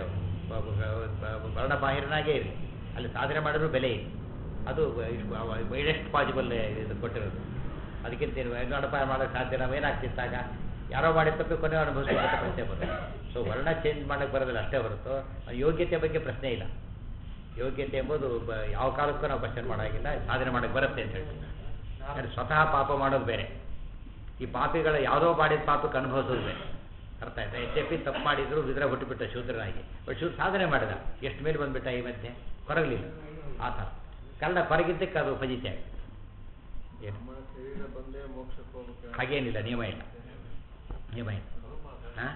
ಅವನು ವರ್ಣಬಾಹಿರನಾಗೇ ಇರಲಿ ಅಲ್ಲಿ ಸಾಧನೆ ಮಾಡಿದ್ರು ಬೆಲೆ ಇದೆ ಅದು ವೈಡೆಸ್ಟ್ ಪಾಸಿಬಲ್ ಇದು ಕೊಟ್ಟಿರೋದು ಅದಕ್ಕಿಂತ ಏನು ವರ್ಣಪಾಯ ಮಾಡೋಕ್ಕೆ ಸಾಧ್ಯ ನಾವು ಏನಾಗ್ತಿತ್ತಾಗ ಯಾರೋ ಮಾಡಿದ ತಪ್ಪು ಕೊನೆ ಅನುಭವಿಸಬೇಕಂತ ಪ್ರಶ್ನೆ ಬರುತ್ತೆ ಸೊ ವರ್ಣ ಚೇಂಜ್ ಮಾಡೋಕ್ಕೆ ಬರೋದಿಲ್ಲ ಅಷ್ಟೇ ಹೊರತು ಯೋಗ್ಯತೆ ಬಗ್ಗೆ ಪ್ರಶ್ನೆ ಇಲ್ಲ ಯೋಗ್ಯತೆ ಎಂಬುದು ಬ- ಯಾವ ಕಾಲಕ್ಕೂ ನಾವು ಕ್ವಶನ್ ಮಾಡೋಂಗಿಲ್ಲ ಸಾಧನೆ ಮಾಡೋಕ್ಕೆ ಬರುತ್ತೆ ಅಂತ ಹೇಳ್ತೀವಿ ಯಾಕಂದ್ರೆ ಸ್ವತಃ ಪಾಪ ಮಾಡೋದು ಬೇರೆ ಈ ಪಾಪಿಗಳ ಯಾವುದೋ ಮಾಡಿದ ಪಾಪಕ್ಕೆ ಅನುಭವಿಸೋದು ಬೇರೆ ಅರ್ಥ ಆಯ್ತಾ ಎಚ್ ಎಫ್ ತಪ್ಪು ಮಾಡಿದ್ರು ಬಿದ್ರೆ ಹುಟ್ಟುಬಿಟ್ಟ ಶೂದ್ರನಾಗಿ ಬಟ್ ಶೂದ್ರ ಸಾಧನೆ ಮಾಡಿದ ಎಷ್ಟು ಮೇಲೆ ಬಂದ್ಬಿಟ್ಟ ಈ ಮಧ್ಯೆ ಕೊರಗಲಿಲ್ಲ ಆ ಥರ ಕನ್ನಡ ಕೊರಗಿದ್ದಕ್ಕೆ ಅದು ಫಜಿತೆ ಆಗಿದೆ ಏನು ನಮ್ಮ ಶರೀರ ಬಂದೇ ಮೋಕ್ಷಕ್ಕೆ ಹೋಗ್ಬೇಕು ಹಾಗೇನಿಲ್ಲ ನಿಯಮ ಇಲ್ಲ ನಿಯಮ ಇಲ್ಲ ಹಾಂ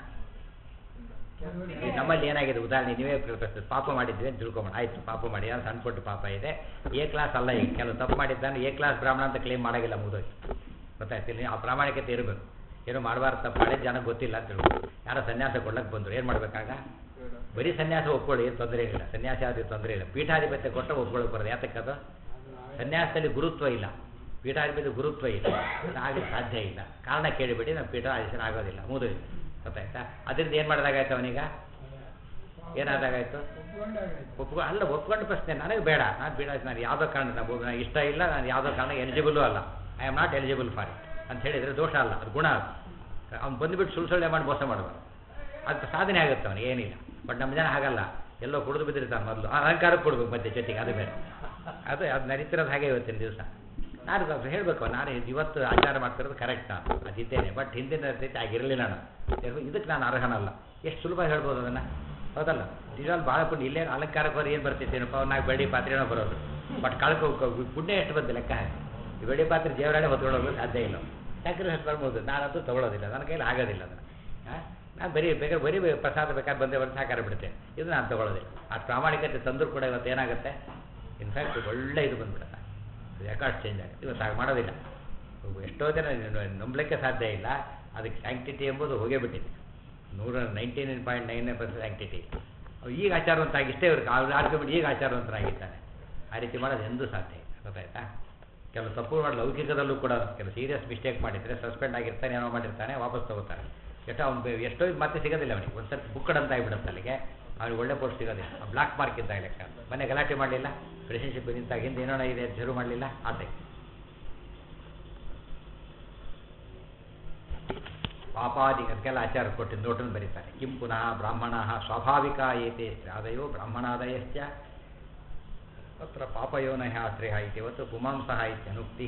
ಈಗ ನಮ್ಮಲ್ಲಿ ಏನಾಗಿದೆ ಉದಾಹರಣೆ ನೀವೇ ಪ್ರಶ್ನೆ ಪಾಪ ಮಾಡಿದ್ವಿ ಅಂತ ತಿಳ್ಕೊಂಬೋಣ ಆಯ್ತು ಪಾಪ ಮಾಡಿ ಅದು ಸಣ್ಣ ಪುಟ್ಟ ಪಾಪ ಇದೆ ಎ ಕ್ಲಾಸ್ ಅಲ್ಲ ಈಗ ಕೆಲವು ತಪ್ಪು ಮಾಡಿದ್ದಾನೆ ಎ ಕ್ಲಾಸ್ ಬ್ರಾಹ್ಮಣ ಅಂತ ಕ್ಲೇಮ್ ಮಾಡೋಂಗಿಲ್ಲ ಮುಗಿದೋಗಿ ಗೊತ್ತಾಯ್ತಿಲ್ಲ ಆ ಪ್ರಾಮಾಣಿಕತೆ ಇರಬೇಕು ಏನೋ ಮಾಡಬಾರ್ದು ತಪ್ಪು ಮಾಡಿ ಜನಕ್ಕೆ ಗೊತ್ತಿಲ್ಲ ಅಂತ ತಿಳ್ಕೊಂಡು ಯಾರೋ ಸನ್ಯಾಸ ಕೊಡ್ಲಕ್ಕೆ ಬಂದರು ಏನು ಮಾಡಬೇಕಾಗ ಬೇಡ ಬರೀ ಸನ್ಯಾಸ ಒಪ್ಕೊಳ್ಳಿ ಏನು ತೊಂದರೆ ಇಲ್ಲ ಸನ್ಯಾಸ ಆದ್ರೆ ತೊಂದರೆ ಇಲ್ಲ ಪೀಠಾಧಿಪತ್ಯ ಕೊಟ್ಟು ಒಪ್ಕೊಳ್ಳೋಕೆ ಬರೋದು ಯಾತಕ್ಕದು ಸನ್ಯಾಸದಲ್ಲಿ ಗುರುತ್ವ ಇಲ್ಲ ಪೀಠಾಧಿಪತ್ಯ ಗುರುತ್ವ ಇಲ್ಲ ಆಗಲಿ ಸಾಧ್ಯ ಇಲ್ಲ ಕಾರಣ ಕೇಳಿಬಿಡಿ ನಾವು ಪೀಠಾಧೀಶನ ಆಗೋದಿಲ್ಲ ಮುಗಿದಿಲ್ಲ ಗೊತ್ತಾಯ್ತಾ ಅದರಿಂದ ಏನು ಮಾಡಿದಾಗಾಯ್ತು ಅವನೀಗ ಏನಾದಾಗಾಯ್ತು ಒಪ್ಕೊಂಡಾಗಾಯ್ತು ಒಪ್ಕೊ ಅಲ್ಲ ಒಪ್ಕೊಂಡು ಪ್ರಶ್ನೆ ನನಗೆ ಬೇಡ ನಾನು ಬೇಡ ನಾನು ಯಾವುದೋ ಕಾರಣ ನಾವು ನನಗೆ ಇಷ್ಟ ಇಲ್ಲ ನಾನು ಯಾವುದೋ ಕಾರಣ ಎಲಿಜಿಬಲು ಅಲ್ಲ I am not eligible for it ಅಂತ ಹೇಳಿದರೆ ದೋಷ ಅಲ್ಲ ಅದು ಗುಣ ಅದು ಅವ್ನು ಬಂದುಬಿಟ್ಟು ಸುಳ್ಳು ಸುಳ್ಳೆ ಮಾಡಿ ಮೋಸ ಮಾಡಬಾರ್ದು ಅದು ಸಾಧನೆ ಆಗುತ್ತೆ ಅವನಿಗೆ ಏನಿಲ್ಲ ಬಟ್ ನಮ್ಮ ಜನ ಹಾಗಲ್ಲ ಎಲ್ಲೋ ಕುಡಿದು ಬಿದ್ದಿರ್ತಾನೆ ಮೊದಲು ಅಲಂಕಾರಕ್ಕೆ ಕೊಡ್ಬೇಕು ಮತ್ತೆ ಜೊತೆಗೆ ಅದು ಬೇರೆ ಅದು ಅದು ನಡೀತಿರೋದು ಹಾಗೆ ಇವತ್ತಿನ ದಿವಸ ನಾನು ಸ್ವಲ್ಪ ಹೇಳಬೇಕು ನಾನು ಇವತ್ತು ಆಚಾರ ಮಾಡ್ತಿರೋದು ಕರೆಕ್ಟ್ ನಾನು ಅದಿದ್ದೇನೆ ಬಟ್ ಹಿಂದಿನ ರೀತಿ ಆಗಿರಲಿಲ್ಲ ನಾನು ಯಾಕಂದ್ರೆ ಇದಕ್ಕೆ ನಾನು ಅರ್ಹನಲ್ಲ ಎಷ್ಟು ಸುಲಭ ಹೇಳ್ಬೋದು ಅದನ್ನು ಹೌದಲ್ಲ ನಿಜವಾಗ್ಲೂ ಭಾಳ ಪುಣ್ಯ ಇಲ್ಲೇ ಅಲಂಕಾರಕ್ಕೆ ಬರೋ ಏನು ಬರ್ತಿದ್ದೇನಪ್ಪ ನಾಲ್ಕು ಬೆಳ್ಳಿ ಪಾತ್ರೆನೋ ಬರೋದು ಬಟ್ ಕಳ್ಕೊ ಪುಣ್ಯ ಎಷ್ಟು ಬಂತು ಲೆಕ್ಕ ಹಾಕಿ. ಈ ಬೆಳ್ಳಿ ಪಾತ್ರೆ ದೇವರಾಣೆ ಹೊತ್ಕೊಳ್ಳೋದು ಸಾಧ್ಯ ಇಲ್ಲ ಯಾಕಂದ್ರೆ ಹೊತ್ಕೊಳ್ಬೋದು ನಾನಂತೂ ತೊಗೊಳೋದಿಲ್ಲ ನನ್ನ ಕೈಲಿ ಆಗೋದಿಲ್ಲ ಅದನ್ನು ನಾನು ಬರೀ ಬೇಕಾದ್ರೆ ಬರೀ ಪ್ರಸಾದ ಬೇಕಾದ್ರೆ ಬಂದೇ ಬಂದು ಸಾಕಾರ ಬಿಡುತ್ತೆ ಇದು ನಾನು ತೊಗೊಳೋದಿಲ್ಲ ಆ ಪ್ರಾಮಾಣಿಕತೆ ತಂದರೂ ಕೂಡ ಇವತ್ತು ಏನಾಗುತ್ತೆ ಇನ್ಫ್ಯಾಕ್ಟ್ ಒಳ್ಳೆ ಇದು ಬಂದ್ಬಿಡುತ್ತೆ ರೆಕಾರ್ಡ್ ಚೇಂಜ್ ಆಗುತ್ತೆ ಇವತ್ತು ಹಾಗೆ ಮಾಡೋದಿಲ್ಲ ಎಷ್ಟೋ ಜನ ನಂಬಲಿಕ್ಕೆ ಸಾಧ್ಯ ಇಲ್ಲ ಅದಕ್ಕೆ ಸ್ಯಾಂಕ್ಟಿಟಿ ಎಂಬುದು ಹೋಗೇ ಬಿಟ್ಟಿದೆ ನೂರ ninety nine point nine nine percent sanctity ಈಗ ಆಚಾರವಂತಾಗಿ ಇಷ್ಟೇ ಇವ್ರಿಗೆ ಅವ್ರು ಆರ್ಗ್ಯುಮೆಂಟ್ ಈಗ ಆಚಾರವಂತರಾಗಿದ್ದಾನೆ ಆ ರೀತಿ ಮಾಡೋದು ಎಂದೂ ಸಾಧ್ಯ ಇಲ್ಲ ಗೊತ್ತಾಯ್ತಾ ಕೆಲವು ತಪ್ಪು ಮಾಡಿ ಲೌಕಿಕದಲ್ಲೂ ಕೂಡ ಕೆಲವು ಸೀರಿಯಸ್ ಮಿಸ್ಟೇಕ್ ಮಾಡಿದರೆ ಸಸ್ಪೆಂಡ್ ಆಗಿರ್ತಾನೆ ಏನೋ ಮಾಡಿರ್ತಾನೆ ವಾಪಸ್ ತಗೋತಾರೆ ಎಷ್ಟೋ ಅವ್ನು ಎಷ್ಟೋ ಇದು ಮತ್ತೆ ಸಿಗೋದಿಲ್ಲ ಅವನಿಗೆ ಒಂದು ಸರ್ತಿ ಬುಕ್ಕಡ್ ಅಂತ ಆಗಿಬಿಡುತ್ತೆ ಅಲ್ಲಿಗೆ ಅವ್ನಿಗೆ ಒಳ್ಳೆ ಪೋಸ್ಟ್ ಸಿಗೋದಿಲ್ಲ ಬ್ಲಾಕ್ ಮಾರ್ಕ್ ಇದ್ದಾಗ ಲೆಕ್ಕ ಮೊನ್ನೆ ಗಲಾಟೆ ಮಾಡಲಿಲ್ಲ ರಿಲೇಷನ್ಶಿಪ್ ನಿಂತಾಗ ಹಿಂದೆ ಏನೋ ಇದೆ ಅಂತ ಶುರು ಮಾಡಲಿಲ್ಲ ಆತ ಪಾಪಾದಿ ಅದಕ್ಕೆಲ್ಲ ಆಚಾರ ಕೊಟ್ಟು ನೋಟನ್ನು ಬರೀತಾರೆ ಕಿಂ ಪುನಃ ಬ್ರಾಹ್ಮಣ ಸ್ವಾಭಾವಿಕ ಏತೆ ಆದಯೋ ಬ್ರಾಹ್ಮಣಾದಯಶ್ಚ ತತ್ರ ಪಾಪಯೋನಃ ಶ್ರೇಯ ಇತಿವತ್ತು ಪುಮಾಂಸಃ ಇತ್ಯನುಕ್ತಿ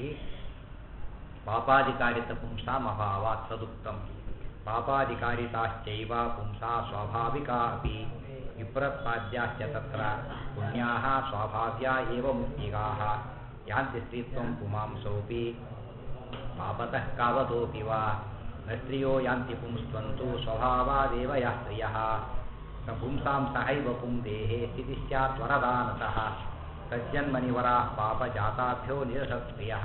ಪಾಪಾಧಿಕಾರಿತ ಪುಂಸಾಂ ಅಭಾವಾತ್ ತದುಕ್ತಂ ಪಾಪಾಧಿಕಾರಿತಾಶ್ಚೈವ ಪುಂಸಾ ಸ್ವಾಭಾವಿಕಾ ಅಪಿ ವಿಪ್ರತ್ಪಾದ್ಯಾಶ್ಚ ತತ್ರ ಪುಣ್ಯಾಃ ಸ್ವಾಭಾವ್ಯಾ ಏವ ಮುಕ್ತಿಗಾಃ ಯಾಂತಿ ಸ್ತ್ರೀತ್ವಂ ಪುಮಾಂಸೋಪಿ ಪಾಪತಃ ಕಾವತೋಪಿ ವಾ ನ ಸ್ತ್ರಿಯೋ ಯಾಂತಿ ಪುಂಸ್ತ್ವಂತು ಸ್ವಭಾವಾದೇವ ಯಾ ಸ್ತ್ರಿಯಃ ನ ಪುಂಸಾಂ ಸಹೈವ ಪುಂದೇಹೇ ಸ್ಥಿತಿ ಸ್ಯಾತ್ ವರದಾನತಃ ತಜ್ಜನ್ಮನಿವರಾಃ ಪಾಪಜಾತಾಭ್ಯೋ ನಿರಸತ್ಪ್ರಿಯಃ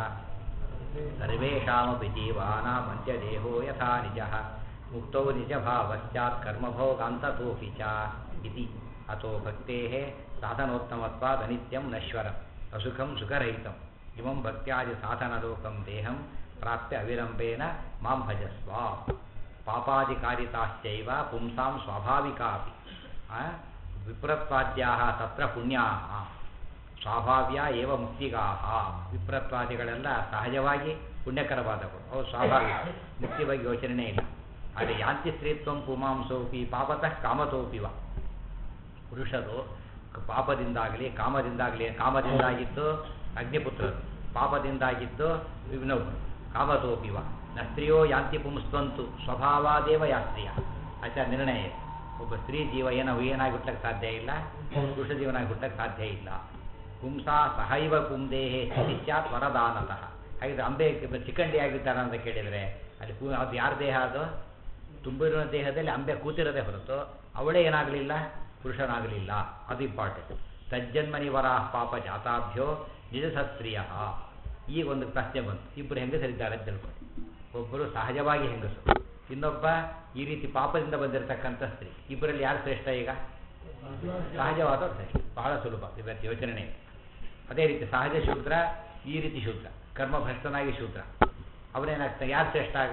ಸರ್ವೇಷಾಮಪಿ ಜೀವಾನಾಂ ಅಂತ್ಯದೇಹೋ ಯಥಾ ನಿಜಃ ಮುಕ್ತೋ ನಿಜಭಾವಸ್ಯಾತ್ ಕರ್ಮಭೋಗಾಂತತೋಪಿ ಚ ಇತಿ ಅತೋ ಭಕ್ತೇಃ ಸಾಧನೋತ್ತಮತ್ವಾದನಿತ್ಯಂ ನಶ್ವರಂ ಅಸುಖಂ ಸುಖರಹಿತಂ ಇಮಂ ಭಕ್ತ್ಯಾದಿ ಸಾಧನಲೋಕಂ ದೇಹಂ ಪ್ರಾಪ್ಯ ಅವಿಲಂಬೇನ ಮಾಂ ಭಜಸ್ವ ಪಾಪಾದಿಕಾರಿತಾಶ್ಚೈವ ಪುಂಸಾಂ ಸ್ವಾಭಾವಿಕಾ ಅಪಿ ಆ? ವಿಪ್ರತ್ವಾದ್ಯಾಹ ತತ್ರ ಪುಣ್ಯಾಹ ಸ್ವಾಭಾವ್ಯ ಏವ ಮುಕ್ತಿಗಾಹ ವಿಪ್ರತ್ವಾದಿಗಳೆಲ್ಲ ಸಹಜವಾಗಿ ಪುಣ್ಯಕರವಾದವು ಅವು ಸ್ವಾಭಾವಿಕ ಮುಕ್ತಿ ಬಗ್ಗೆ ಯೋಚನೆ ಇಲ್ಲ ಆದರೆ ಯಾಂತಿ ಸ್ತ್ರೀತ್ವಂ ಪುಮಾಂಸೋಪಿ ಪಾಪತಃ ಕಾಮತೋಪಿವ ಪುರುಷರು ಕ- ಪಾಪದಿಂದಾಗಲಿ ಕಾಮದಿಂದಾಗಲಿ ಕಾಮದಿಂದಾಗಿದ್ದು ಅಗ್ನಿಪುತ್ರರು ಪಾಪದಿಂದಾಗಿದ್ದು ಇನ್ನೊಬ್ಬರು ಕಾಮತೋಪಿವ ನ ಸ್ತ್ರೀಯೋ ಯಾಂತಿ ಪುಂಸ್ತ್ವಂತು ಸ್ವಭಾವಾದೇವ ಯಾ ಸ್ತ್ರೀಯ ಆಚಾರ ನಿರ್ಣಯ ಇದೆ. ಒಬ್ಬ ಸ್ತ್ರೀ ಜೀವ ಏನೋ ಏನಾಗಿ ಹುಟ್ಟಕ್ಕೆ ಸಾಧ್ಯ ಇಲ್ಲ ಪುರುಷ ಜೀವನಾಗಿ ಹುಟ್ಟಕ್ಕೆ ಸಾಧ್ಯ ಇಲ್ಲ ಪುಂಸಾ ಸಹೈವ ಪುಂದೇಹೇ ಸ್ಥಿತ್ಯಾತ್ ವರದಾನತಃ ಹಾಗಿದ್ರೆ ಅಂಬೆ ಚಿಕ್ಕಂಡಿ ಆಗಿದ್ದಾರ ಅಂತ ಕೇಳಿದರೆ ಅಲ್ಲಿ ಪು ಅದು ಯಾರ ದೇಹ ಅದು ತುಂಬಿರುವ ದೇಹದಲ್ಲಿ ಅಂಬೆ ಕೂತಿರೋದೇ ಹೊರತು ಅವಳೇ ಏನಾಗಲಿಲ್ಲ ಪುರುಷನಾಗಲಿಲ್ಲ ಅದು ಇಂಪಾರ್ಟೆಂಟ್ ತಜ್ಜನ್ಮನಿವರ ಪಾಪ ಜಾತಾಭ್ಯೋ ನಿಜಸತ್ರಿಯ ಈಗ ಒಂದು ಪ್ರಶ್ನೆ ಬಂತು ಇಬ್ಬರು ಹೆಂಗಸರಿದ್ದಾರೆ ಅಂತ ತಿಳ್ಕೊಂಡು ಒಬ್ಬರು ಸಹಜವಾಗಿ ಹೆಂಗಸು ಇನ್ನೊಬ್ಬ ಈ ರೀತಿ ಪಾಪದಿಂದ ಬಂದಿರತಕ್ಕಂಥ ಸ್ತ್ರೀ ಇಬ್ಬರಲ್ಲಿ ಯಾರು ಶ್ರೇಷ್ಠ ಈಗ ಸಹಜವಾದ ಶ್ರೇಷ್ಠ ಬಹಳ ಸುಲಭ ಇವತ್ತು ಯೋಚನೆ ಇದೆ. ಅದೇ ರೀತಿ ಸಹಜ ಶೂದ್ರ ಈ ರೀತಿ ಶೂದ್ರ ಕರ್ಮಭ್ರಷ್ಟನಾಗಿ ಶೂದ್ರ ಅವನೇನಾಗ್ತಾನೆ ಯಾರು ಶ್ರೇಷ್ಠ ಆಗ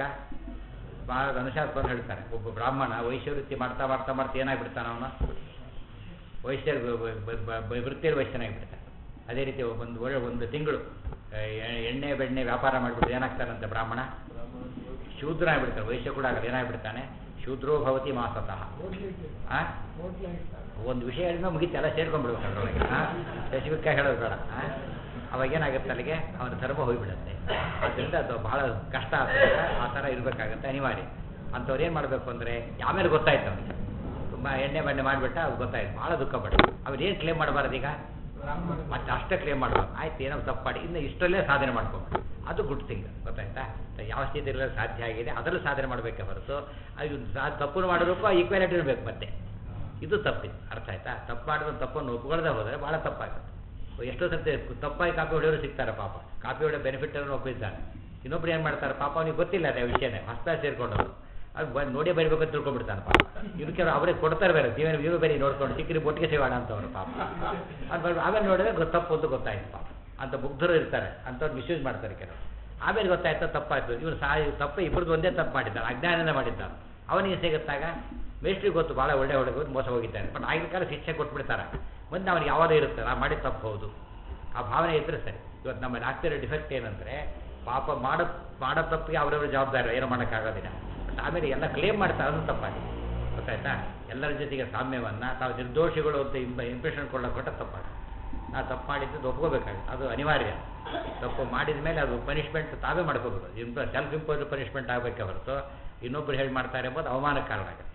ಬಹಳ ಅನುಶಾಸ್ತ್ರವನ್ನು ಹೇಳ್ತಾರೆ ಒಬ್ಬ ಬ್ರಾಹ್ಮಣ ವೈಶ್ಯವೃತ್ತಿ ಮಾಡ್ತಾ ಮಾಡ್ತಾ ಮಾಡ್ತಾ ಏನಾಗ್ಬಿಡ್ತಾನೆ ಅವನು ವೈಶ್ಯ ಬ- ಬ- ಬ- ಬ- ವೃತ್ತಿಯಲ್ಲಿ ವೈಶ್ಯನಾಗಿಬಿಡ್ತಾನೆ ಅದೇ ರೀತಿ ಒಂದು ಒಳ್ಳೆ ಒಂದು ತಿಂಗಳು ಆ, ಎ- ಎಣ್ಣೆ ಬೆಣ್ಣೆ ವ್ಯಾಪಾರ ಮಾಡಿಬಿಟ್ಟು ಏನಾಗ್ತಾನಂತೆ ಬ್ರಾಹ್ಮಣ ಶೂದ್ರ ಆಗಿಬಿಡ್ತಾನೆ ವೈಶ್ಯ ಕೂಡ ಆಗಲ್ಲ ಏನಾಗ್ಬಿಡ್ತಾನೆ ಶೂದ್ರೋ ಭವತಿ ಮಾಸತಃ ಹೋಗ್ಲಿಕ್ಕೆ ಆ ಹೋಗ್ಲಿಕ್ಕೆ ಒಂದು ವಿಷಯ ಹೇಳಿದ್ರೆ ಮುಗಿತು ಎಲ್ಲ ಸೇರ್ಕೊಂಡ್ಬಿಡ್ಬೇಕು ಅದರೊಳಗೆ ಸ್ಪೆಸಿಫಿಕ್ ಆಗಿ ಹೇಳೋದು ಬೇಡ ಆ? ಅವಾಗ ಏನಾಗುತ್ತೆ ಅಲ್ಲಿಗೆ ಅವನ ಧರ್ಮ ಹೋಗಿಬಿಡುತ್ತೆ ಆದ್ದರಿಂದ ಅದು ಬಹಳ ಕಷ್ಟ ಆಗ್ತದೆ ಆ ಥರ ಇರಬೇಕಾಗತ್ತೆ ಅನಿವಾರ್ಯ ಅಂಥವ್ರು ಏನು ಮಾಡಬೇಕು ಅಂದರೆ ಆಮೇಲೆ ಗೊತ್ತಾಯ್ತು ಅವನಿಗೆ ತುಂಬ ಎಣ್ಣೆ ಬಣ್ಣೆ ಮಾಡಿಬಿಟ್ಟ ಅದು ಗೊತ್ತಾಯ್ತು ಭಾಳ ದುಃಖ ಪಡ ಅವ್ರು ಏನು ಕ್ಲೇಮ್ ಮಾಡಬಾರ್ದು ಈಗ ಬ್ರಾಹ್ಮಣ ಮತ್ತೆ ಅಷ್ಟೇ ಕ್ಲೇಮ್ ಮಾಡಬಾರ್ದು ಆಯ್ತು ಏನೋ ತಪ್ಪು ಮಾಡಿ ಇನ್ನು ಇಷ್ಟರಲ್ಲೇ ಸಾಧನೆ ಮಾಡ್ಕೊಂಡು ಅದು ಗುಡ್ ಥಿಂಗ್ ಗೊತ್ತಾಯ್ತಾ ಯಾವ ಸ್ಥಿತಿಯಲ್ಲಿ ಸಾಧ್ಯ ಆಗಿದೆ ಅದರಲ್ಲೂ ಸಾಧನೆ ಮಾಡಬೇಕೆ ಹೊರತು ಅದು ಸಾ- ತಪ್ಪು ಮಾಡೋದಕ್ಕೂ ಈಕ್ವಾಲಿಟಿ ಇರಬೇಕು ಮತ್ತೆ ಇದು ತಪ್ಪಿದೆ ಅರ್ಥ ಆಯ್ತಾ ತಪ್ಪು ಮಾಡಿದ ತಪ್ಪನ್ನು ಒಪ್ಕೊಳ್ದೆ ಹೋದರೆ ಭಾಳ ತಪ್ಪಾಗುತ್ತೆ ಎಷ್ಟೋ ಸರ್ತಿ ತಪ್ಪಾಗಿ ಕಾಪಿ ಹೊಡೆಯೋರು ಸಿಗ್ತಾರೆ ಪಾಪ ಕಾಪಿ ಹೊಡೆಯೋ ಬೆನಿಫಿಟ್ ಅನ್ನು ಒಪ್ಪಿದ್ದಾನೆ ಇನ್ನೊಬ್ರು ಏನು ಮಾಡ್ತಾರೆ ಪಾಪ ಅವನಿಗೆ ಗೊತ್ತಿಲ್ಲ ಅದೇ ವಿಷಯನೇ ಹೊಸ್ದಾಗಿ ಸೇರ್ಕೊಂಡವರು ಅದು ಬಂದು ನೋಡೇ ಬರಿಬೇಕು ಅಂತ ತಿಳ್ಕೊಂಡ್ಬಿಡ್ತಾನೆ ಪಾಪ ಇವ್ರು ಕೆಲವು ಅವರೇ ಕೊಡ್ತಾರೆ ಬೇರೆ ಜೀವನ ಇವರು ಬೇರೆ ನೋಡ್ಕೊಂಡು ಸಿಕ್ಕರಿ ಬೊಟ್ಟಿಗೆ ಸೇವಾಡ ಅಂತವ್ರು ಪಾಪ ಅದು ಬರ್- ಆಮೇಲೆ ನೋಡಿದ್ರೆ ಗೊ- ತಪ್ಪು ಅಂತ ಗೊತ್ತಾಯ್ತು ಪಾಪ ಅಂತ ಮುಗ್ಧರು ಇರ್ತಾರೆ ಅಂಥವ್ರು ಮಿಸ್ಯೂಸ್ ಮಾಡ್ತಾರೆ ಕೆಲವರು ಆಮೇಲೆ ಗೊತ್ತಾಯ್ತು ತಪ್ಪಾಯ್ತು ಇವ್ರು ಸಹ ತಪ್ಪು ಇಬ್ಬರದ್ದು ಒಂದೇ ತಪ್ಪು ಮಾಡಿದ್ದಾರೆ ಅಜ್ಞಾನದಿಂದ ಮಾಡಿದ್ದಾರೆ ಅವನಿಗೆ ಸಿಗುತ್ತಾಗ ಮೇಸ್ಟ್ರಿಗೆ ಗೊತ್ತು ಭಾಳ ಒಳ್ಳೆ ಒಳ್ಳೆ ಗೊತ್ತು ಮೋಸ ಹೋಗಿದ್ದಾನೆ ಬಟ್ ಆಗಿನ ಕಾಲ ಶಿಕ್ಷೆ ಕೊಟ್ಬಿಡ್ತಾರೆ ಮುಂದೆ ಅವನಿಗೆ ಯಾವುದೇ ಇರುತ್ತೆ ನಾ ಮಾಡಿದ ತಪ್ಪು ಹೌದು ಆ ಭಾವನೆ ಇದ್ರೆ ಸರಿ ಇವತ್ತು ನಮ್ಮಲ್ಲಿ ಆಗ್ತಿರೋ ಡಿಫೆಕ್ಟ್ ಏನಂದರೆ ಪಾಪ ಮಾಡೋ ಮಾಡೋ ತಪ್ಪಿಗೆ ಅವರವ್ರ ಜವಾಬ್ದಾರಿ ಏನೋ ಮಾಡೋಕ್ಕಾಗೋದಿಲ್ಲ ಆಮೇಲೆ ಎಲ್ಲ ಕ್ಲೇಮ್ ಮಾಡ್ತಾರೆ ಅದು ತಪ್ಪಾಗಿದೆ ಗೊತ್ತಾಯ್ತಾ ಎಲ್ಲರ ಜೊತೆಗೆ ಸಾಮ್ಯವನ್ನು ತಾವು ನಿರ್ದೋಷಿಗಳು ಅಂತ ಇಂಪ ಇಂಪ್ರೆಷನ್ ಕೊಡೋಕೆ ಕೊಟ್ಟ ತಪ್ಪಾಗ ನಾ ತಪ್ಪು ಮಾಡಿದ್ದು ಒಪ್ಕೋಬೇಕಾಗುತ್ತೆ ಅದು ಅನಿವಾರ್ಯ ತಪ್ಪು ಮಾಡಿದ ಮೇಲೆ ಅದು ಪನಿಷ್ಮೆಂಟ್ ತಾವೇ ಮಾಡ್ಕೋಬೇಕು ಇಂಪ ಸೆಲ್ಫ್ ಇಂಪೋಸ್ ಪನಿಷ್ಮೆಂಟ್ ಆಗಬೇಕೆ ಹೊರತು ಇನ್ನೊಬ್ರು ಹೇಳಿ ಮಾಡ್ತಾರೆ ಎಂಬುದು ಅವಮಾನಕ್ಕೆ ಕಾರಣ ಆಗುತ್ತೆ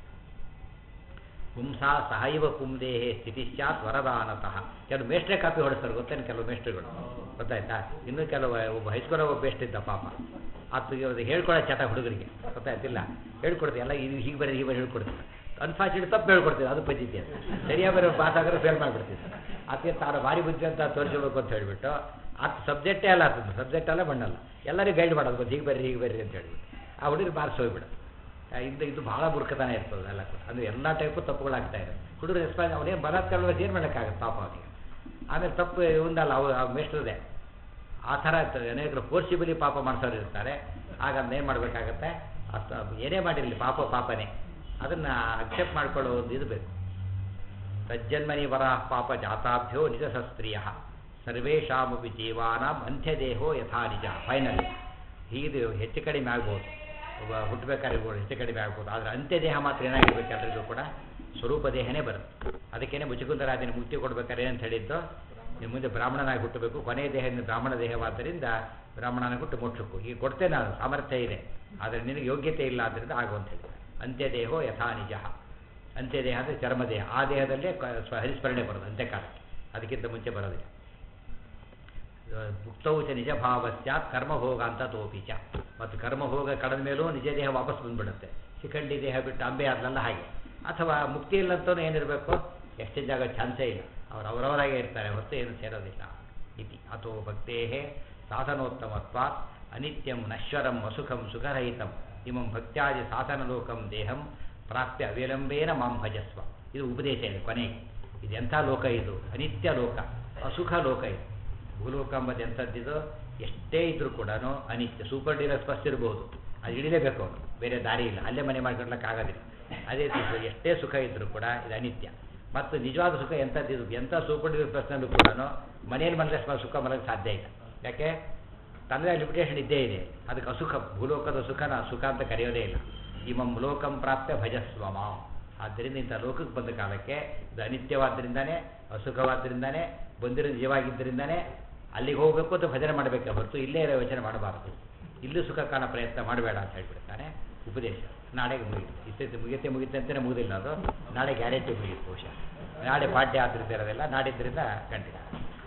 ಪುಂಸಾ ಸಹೈವ ಪುಂದೇಹೆ ಸ್ಥಿತಿಶ್ಚಾತ್ ವರದಾನತಃ ಕೆಲವು ಮೇಷ್ಟ್ರೆ ಕಾಪಿ ಹೊಡಿಸ್ತಾರೆ ಗೊತ್ತೇನು ಕೆಲವು ಮೇಷ್ಟ್ರುಗಳು ಗೊತ್ತಾಯ್ತಾ ಇನ್ನೂ ಕೆಲವು ಒಬ್ಬ ಹೈಸ್ಕೂಲ್ ಒಬ್ಬ ಬೇಸ್ಟ್ ಇದ್ದ ಪಾಪ ಆತಗೆ ಅದು ಹೇಳ್ಕೊಳ್ಳೋ ಚಟ ಹುಡುಗರಿಗೆ ಗೊತ್ತಾಯ್ತಿಲ್ಲ ಹೇಳ್ಕೊಡ್ತೀವಿ ಎಲ್ಲ ಇದು ಹೀಗೆ ಬರೀ ಹೀಗೆ ಬರೀ ಹೇಳ್ಕೊಡ್ತೀವಿ ಅನ್ಫಾರ್ಚುನೇಟ್ ತಪ್ಪು ಹೇಳ್ಕೊಡ್ತೀವಿ ಅದು ಪದ್ಧತಿ ಅಂತ ಸರಿಯಾಗಿ ಬರೋ ಪಾಸ್ ಆಗಿದ್ರೆ ಫೇಲ್ ಮಾಡಿಬಿಡ್ತೀವಿ ಆತಗೆ ತಾನು ಭಾರಿ ಬುದ್ಧಿ ಅಂತ ತೋರಿಸ್ಬೇಕು ಅಂತ ಹೇಳಿಬಿಟ್ಟು ಆತ ಸಬ್ಜೆಕ್ಟೇ ಅಲ್ಲ ಆತದ್ದು ಸಬ್ಜೆಕ್ಟ್ ಅಲ್ಲ ಬಣ್ಣಲ್ಲ ಎಲ್ಲರಿಗೂ ಗೈಡ್ ಮಾಡೋದು ಬಂದು ಹೀಗೆ ಬರ್ರಿ ಹೀಗೆ ಬರ್ರಿ ಅಂತ ಹೇಳ್ಬಿಟ್ಟು ಆ ಹುಡುಗರು ಬಾರಿಸಿ ಹೋಗ್ಬಿಡು ಆ, ಇದು ಇದು ಭಾಳ ಬುರ್ಕತನ ಇರ್ತದೆ ಎಲ್ಲ ಕೂಡ ಅಂದರೆ ಎಲ್ಲ ಟೈಪು ತಪ್ಪುಗಳಾಗ್ತಾ ಇದೆ ಹುಡುಗರು ರೆಸ್ಪಾನ್ಸ್ ಅವನೇನು ಬಲಾತ್ಕಾರ ಏನು ಮಾಡೋಕ್ಕಾಗತ್ತೆ ಪಾಪ ಅವನಿಗೆ ಆಮೇಲೆ ತಪ್ಪು ಒಂದಲ್ಲ ಅವು ಆ ಮೇಷ್ಟ್ರದೇ ಆ ಥರ ಇರ್ತದೆ ಅನೇಕರು ಫೋರ್ಸಿಬಲಿ ಪಾಪ ಮಾಡಿಸೋರು ಇರ್ತಾರೆ ಆಗ ಅದನ್ನ ಏನು ಮಾಡಬೇಕಾಗತ್ತೆ ಅಷ್ಟು ಏನೇ ಮಾಡಿರಲಿ ಪಾಪ ಪಾಪನೇ ಅದನ್ನು ಅಕ್ಸೆಪ್ಟ್ ಮಾಡ್ಕೊಳ್ಳೋ ಒಂದು ಇದು ಬೇಕು ತಜ್ಜನ್ಮನಿ ವರ ಪಾಪ ಜಾತಾಭ್ಯೋ ನಿಜ ಸಸ್ತ್ರೀಯ ಸರ್ವೇಷಾಮಪಿ ಜೀವಾನಾಂ ಅಂತ್ಯದೇಹೋ ಯಥಾ ನಿಜ ಫೈನಲ್ ಹೀಗೆ ಹೆಚ್ಚು ಕಡಿಮೆ ಆಗ್ಬೋದು ಒಬ್ಬ ಹುಟ್ಟಬೇಕಾದ್ರೆ ಕೂಡ ಹೆಚ್ಚು ಕಡಿಮೆ ಆಗ್ಬೋದು ಆದರೆ ಅಂತ್ಯದೇಹ ಮಾತ್ರ ಏನಾಗಿರ್ಬೇಕು ಎಲ್ರಿಗೂ ಕೂಡ ಸ್ವರೂಪ ದೇಹನೇ ಬರುತ್ತೆ ಅದಕ್ಕೇನೆ ಮುಚುಕುಂದರಾಜನ ಮುಕ್ತಿ ಕೊಡ್ಬೇಕಾದ್ರೆ ಏನಂತ ಹೇಳಿದ್ದು ನೀವು ಮುಂದೆ ಬ್ರಾಹ್ಮಣನಾಗಿ ಹುಟ್ಟಬೇಕು ಕೊನೆಯ ದೇಹದಿಂದ ಬ್ರಾಹ್ಮಣ ದೇಹವಾದ್ದರಿಂದ ಬ್ರಾಹ್ಮಣನ ಹುಟ್ಟು ಮೋಕ್ಷಕ್ಕೂ ಈಗ ಕೊಡ್ತೇನೆ ನಾನು ಸಾಮರ್ಥ್ಯ ಇದೆ ಆದರೆ ನಿನಗೆ ಯೋಗ್ಯತೆ ಇಲ್ಲ ಆದ್ದರಿಂದ ಆಗುವಂತ ಹೇಳಿ ಅಂತ್ಯದೇಹೋ ಯಥಾ ನಿಜ ಅಂತ್ಯದೇಹ ಅಂದರೆ ಚರ್ಮದೇಹ ಆ ದೇಹದಲ್ಲೇ ಕ- ಸ್ವ ಹರಿಸ್ಮರಣೆ ಬರೋದು ಅಂತ್ಯಕಾಲಕ್ಕೆ ಅದಕ್ಕಿಂತ ಮುಂಚೆ ಬರೋದಿಲ್ಲ ಮುಕ್ತೌ ಚ ನಿಜ ಭಾವಸ್ಯಾತ್ ಕರ್ಮಭೋಗ ಅಂತ ತೋಪಿ ಚ ಮತ್ತು ಕರ್ಮಭೋಗ ಕಳೆದ ಮೇಲೂ ನಿಜ ದೇಹ ವಾಪಸ್ ಬಂದ್ಬಿಡುತ್ತೆ ಶಿಖಂಡಿ ದೇಹ ಬಿಟ್ಟು ಅಂಬೆ ಆದ್ಲಲ್ಲ ಹಾಗೆ ಅಥವಾ ಮುಕ್ತಿ ಇಲ್ಲಂತೂ ಏನಿರಬೇಕು ಎಕ್ಸ್ಚೇಂಜ್ ಆಗೋ ಚಾನ್ಸೇ ಇಲ್ಲ ಅವ್ರು ಅವರವರಾಗೇ ಇರ್ತಾರೆ ಹೊರತು ಏನು ಸೇರೋದಿಲ್ಲ ಇತಿ ಅಥೋ ಭಕ್ತೇ ಸಾಧನೋತ್ತಮತ್ವಾತ್ ಅನಿತ್ಯಂ ನಶ್ವರಂ ಅಸುಖಂ ಸುಖರಹಿತಂ ಇಮಂ ಭಕ್ತ್ಯಾದಿ ಸಾಧನಲೋಕಂ ದೇಹಂ ಪ್ರಾಪ್ಯ ವಿಲಂಬೇನ ಮಾಂ ಭಜಸ್ವ ಇದು ಉಪದೇಶ ಇದೆ ಕೊನೆಗೆ ಇದು ಎಂಥ ಲೋಕ ಇದು ಅನಿತ್ಯ ಲೋಕ ಅಸುಖ ಲೋಕ ಇದು ಭೂಲೋಕ ಎಂಬುದು ಎಂಥದ್ದಿದು ಎಷ್ಟೇ ಇದ್ರೂ ಕೂಡ ಅನಿತ್ಯ ಸೂಪರ್ ಡೀಲಕ್ಸ್ ಬಸ್ ಇರ್ಬೋದು ಅದು ಹಿಡಿಲೇಬೇಕು ಅವನು ಬೇರೆ ದಾರಿ ಇಲ್ಲ ಅಲ್ಲೇ ಮನೆ ಮಾಡ್ಕೊಳ್ಲಿಕ್ಕಾಗೋದಿಲ್ಲ ಅದೇ ಸುಖ ಎಷ್ಟೇ ಸುಖ ಇದ್ರೂ ಕೂಡ ಇದು ಅನಿತ್ಯ ಮತ್ತು ನಿಜವಾದ ಸುಖ ಎಂಥದ್ದಿದು ಎಂಥ ಸೂಪರ್ ಡೀಲಕ್ಸ್ ಬಸ್ನಲ್ಲೂ ಕೂಡ ಮನೆಯಲ್ಲಿ ಮಲಗಿಸ್ ಸುಖ ಮಲಗಕ್ಕೆ ಸಾಧ್ಯ ಇಲ್ಲ ಯಾಕೆ ತನ್ನದೇ ಲಿಮಿಟೇಷನ್ ಇದ್ದೇ ಇದೆ ಅದಕ್ಕೆ ಅಸುಖ ಭೂಲೋಕದ ಸುಖನ ಸುಖ ಅಂತ ಕರೆಯೋದೇ ಇಲ್ಲ ಇಮಂ ಲೋಕಂ ಪ್ರಾಪ್ಯ ಭಜಸ್ವಮ ಆದ್ದರಿಂದ ಇಂಥ ಲೋಕಕ್ಕೆ ಬಂದ ಕಾಲಕ್ಕೆ ಇದು ಅನಿತ್ಯವಾದ್ದರಿಂದಾನೇ ಅಸುಖವಾದ್ದರಿಂದಾನೇ ಬಂದಿರೋ ನಿಜವಾಗಿದ್ದರಿಂದಾನೇ ಅಲ್ಲಿಗೆ ಹೋಗಬೇಕು ಅಂತ ಭಜನೆ ಮಾಡಬೇಕೆ ಹೊರತು ಇಲ್ಲೇ ಇರೋ ಯೋಚನೆ ಮಾಡಬಾರದು ಇಲ್ಲೂ ಸುಖ ಕಾಣೋ ಪ್ರಯತ್ನ ಮಾಡಬೇಡ ಅಂತ ಹೇಳ್ಬಿಡ್ತಾನೆ ಉಪದೇಶ ನಾಳೆಗೆ ಮುಗಿಯುತ್ತೆ ಇಷ್ಟೊತ್ತು ಮುಗಿಯುತ್ತೆ ಮುಗಿಯುತ್ತೆ ಅಂತಲೇ ಮುಗಿದಿಲ್ಲ ಅದು ನಾಳೆ ಗ್ಯಾರಂಟಿ ಮುಗಿಯುತ್ತೆ ಬಹುಶಃ ನಾಳೆ ಪಾಠ್ಯ ಆದ್ರಿಂದ ಇರೋದಿಲ್ಲ ನಾಡಿದ್ದರಿಂದ ಕಂಟಿನ್ಯೂ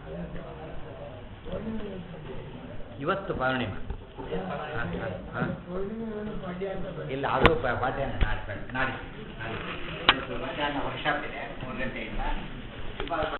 ಇವತ್ತು ಪೌರ್ಣಿಮೆ ಹಾಂ ಹಾಂ ಹಾಂ ಇಲ್ಲ ಅದು ಪ- ಪಾಠ ನಾಡಿ ನಾಡಿ ನಾಡಿ ಇವತ್ತು ಮಧ್ಯಾಹ್ನ ವರ್ಕ್ಶಾಪ್ ಇದೆ ಮೂರು ಗಂಟೆಯಿಂದ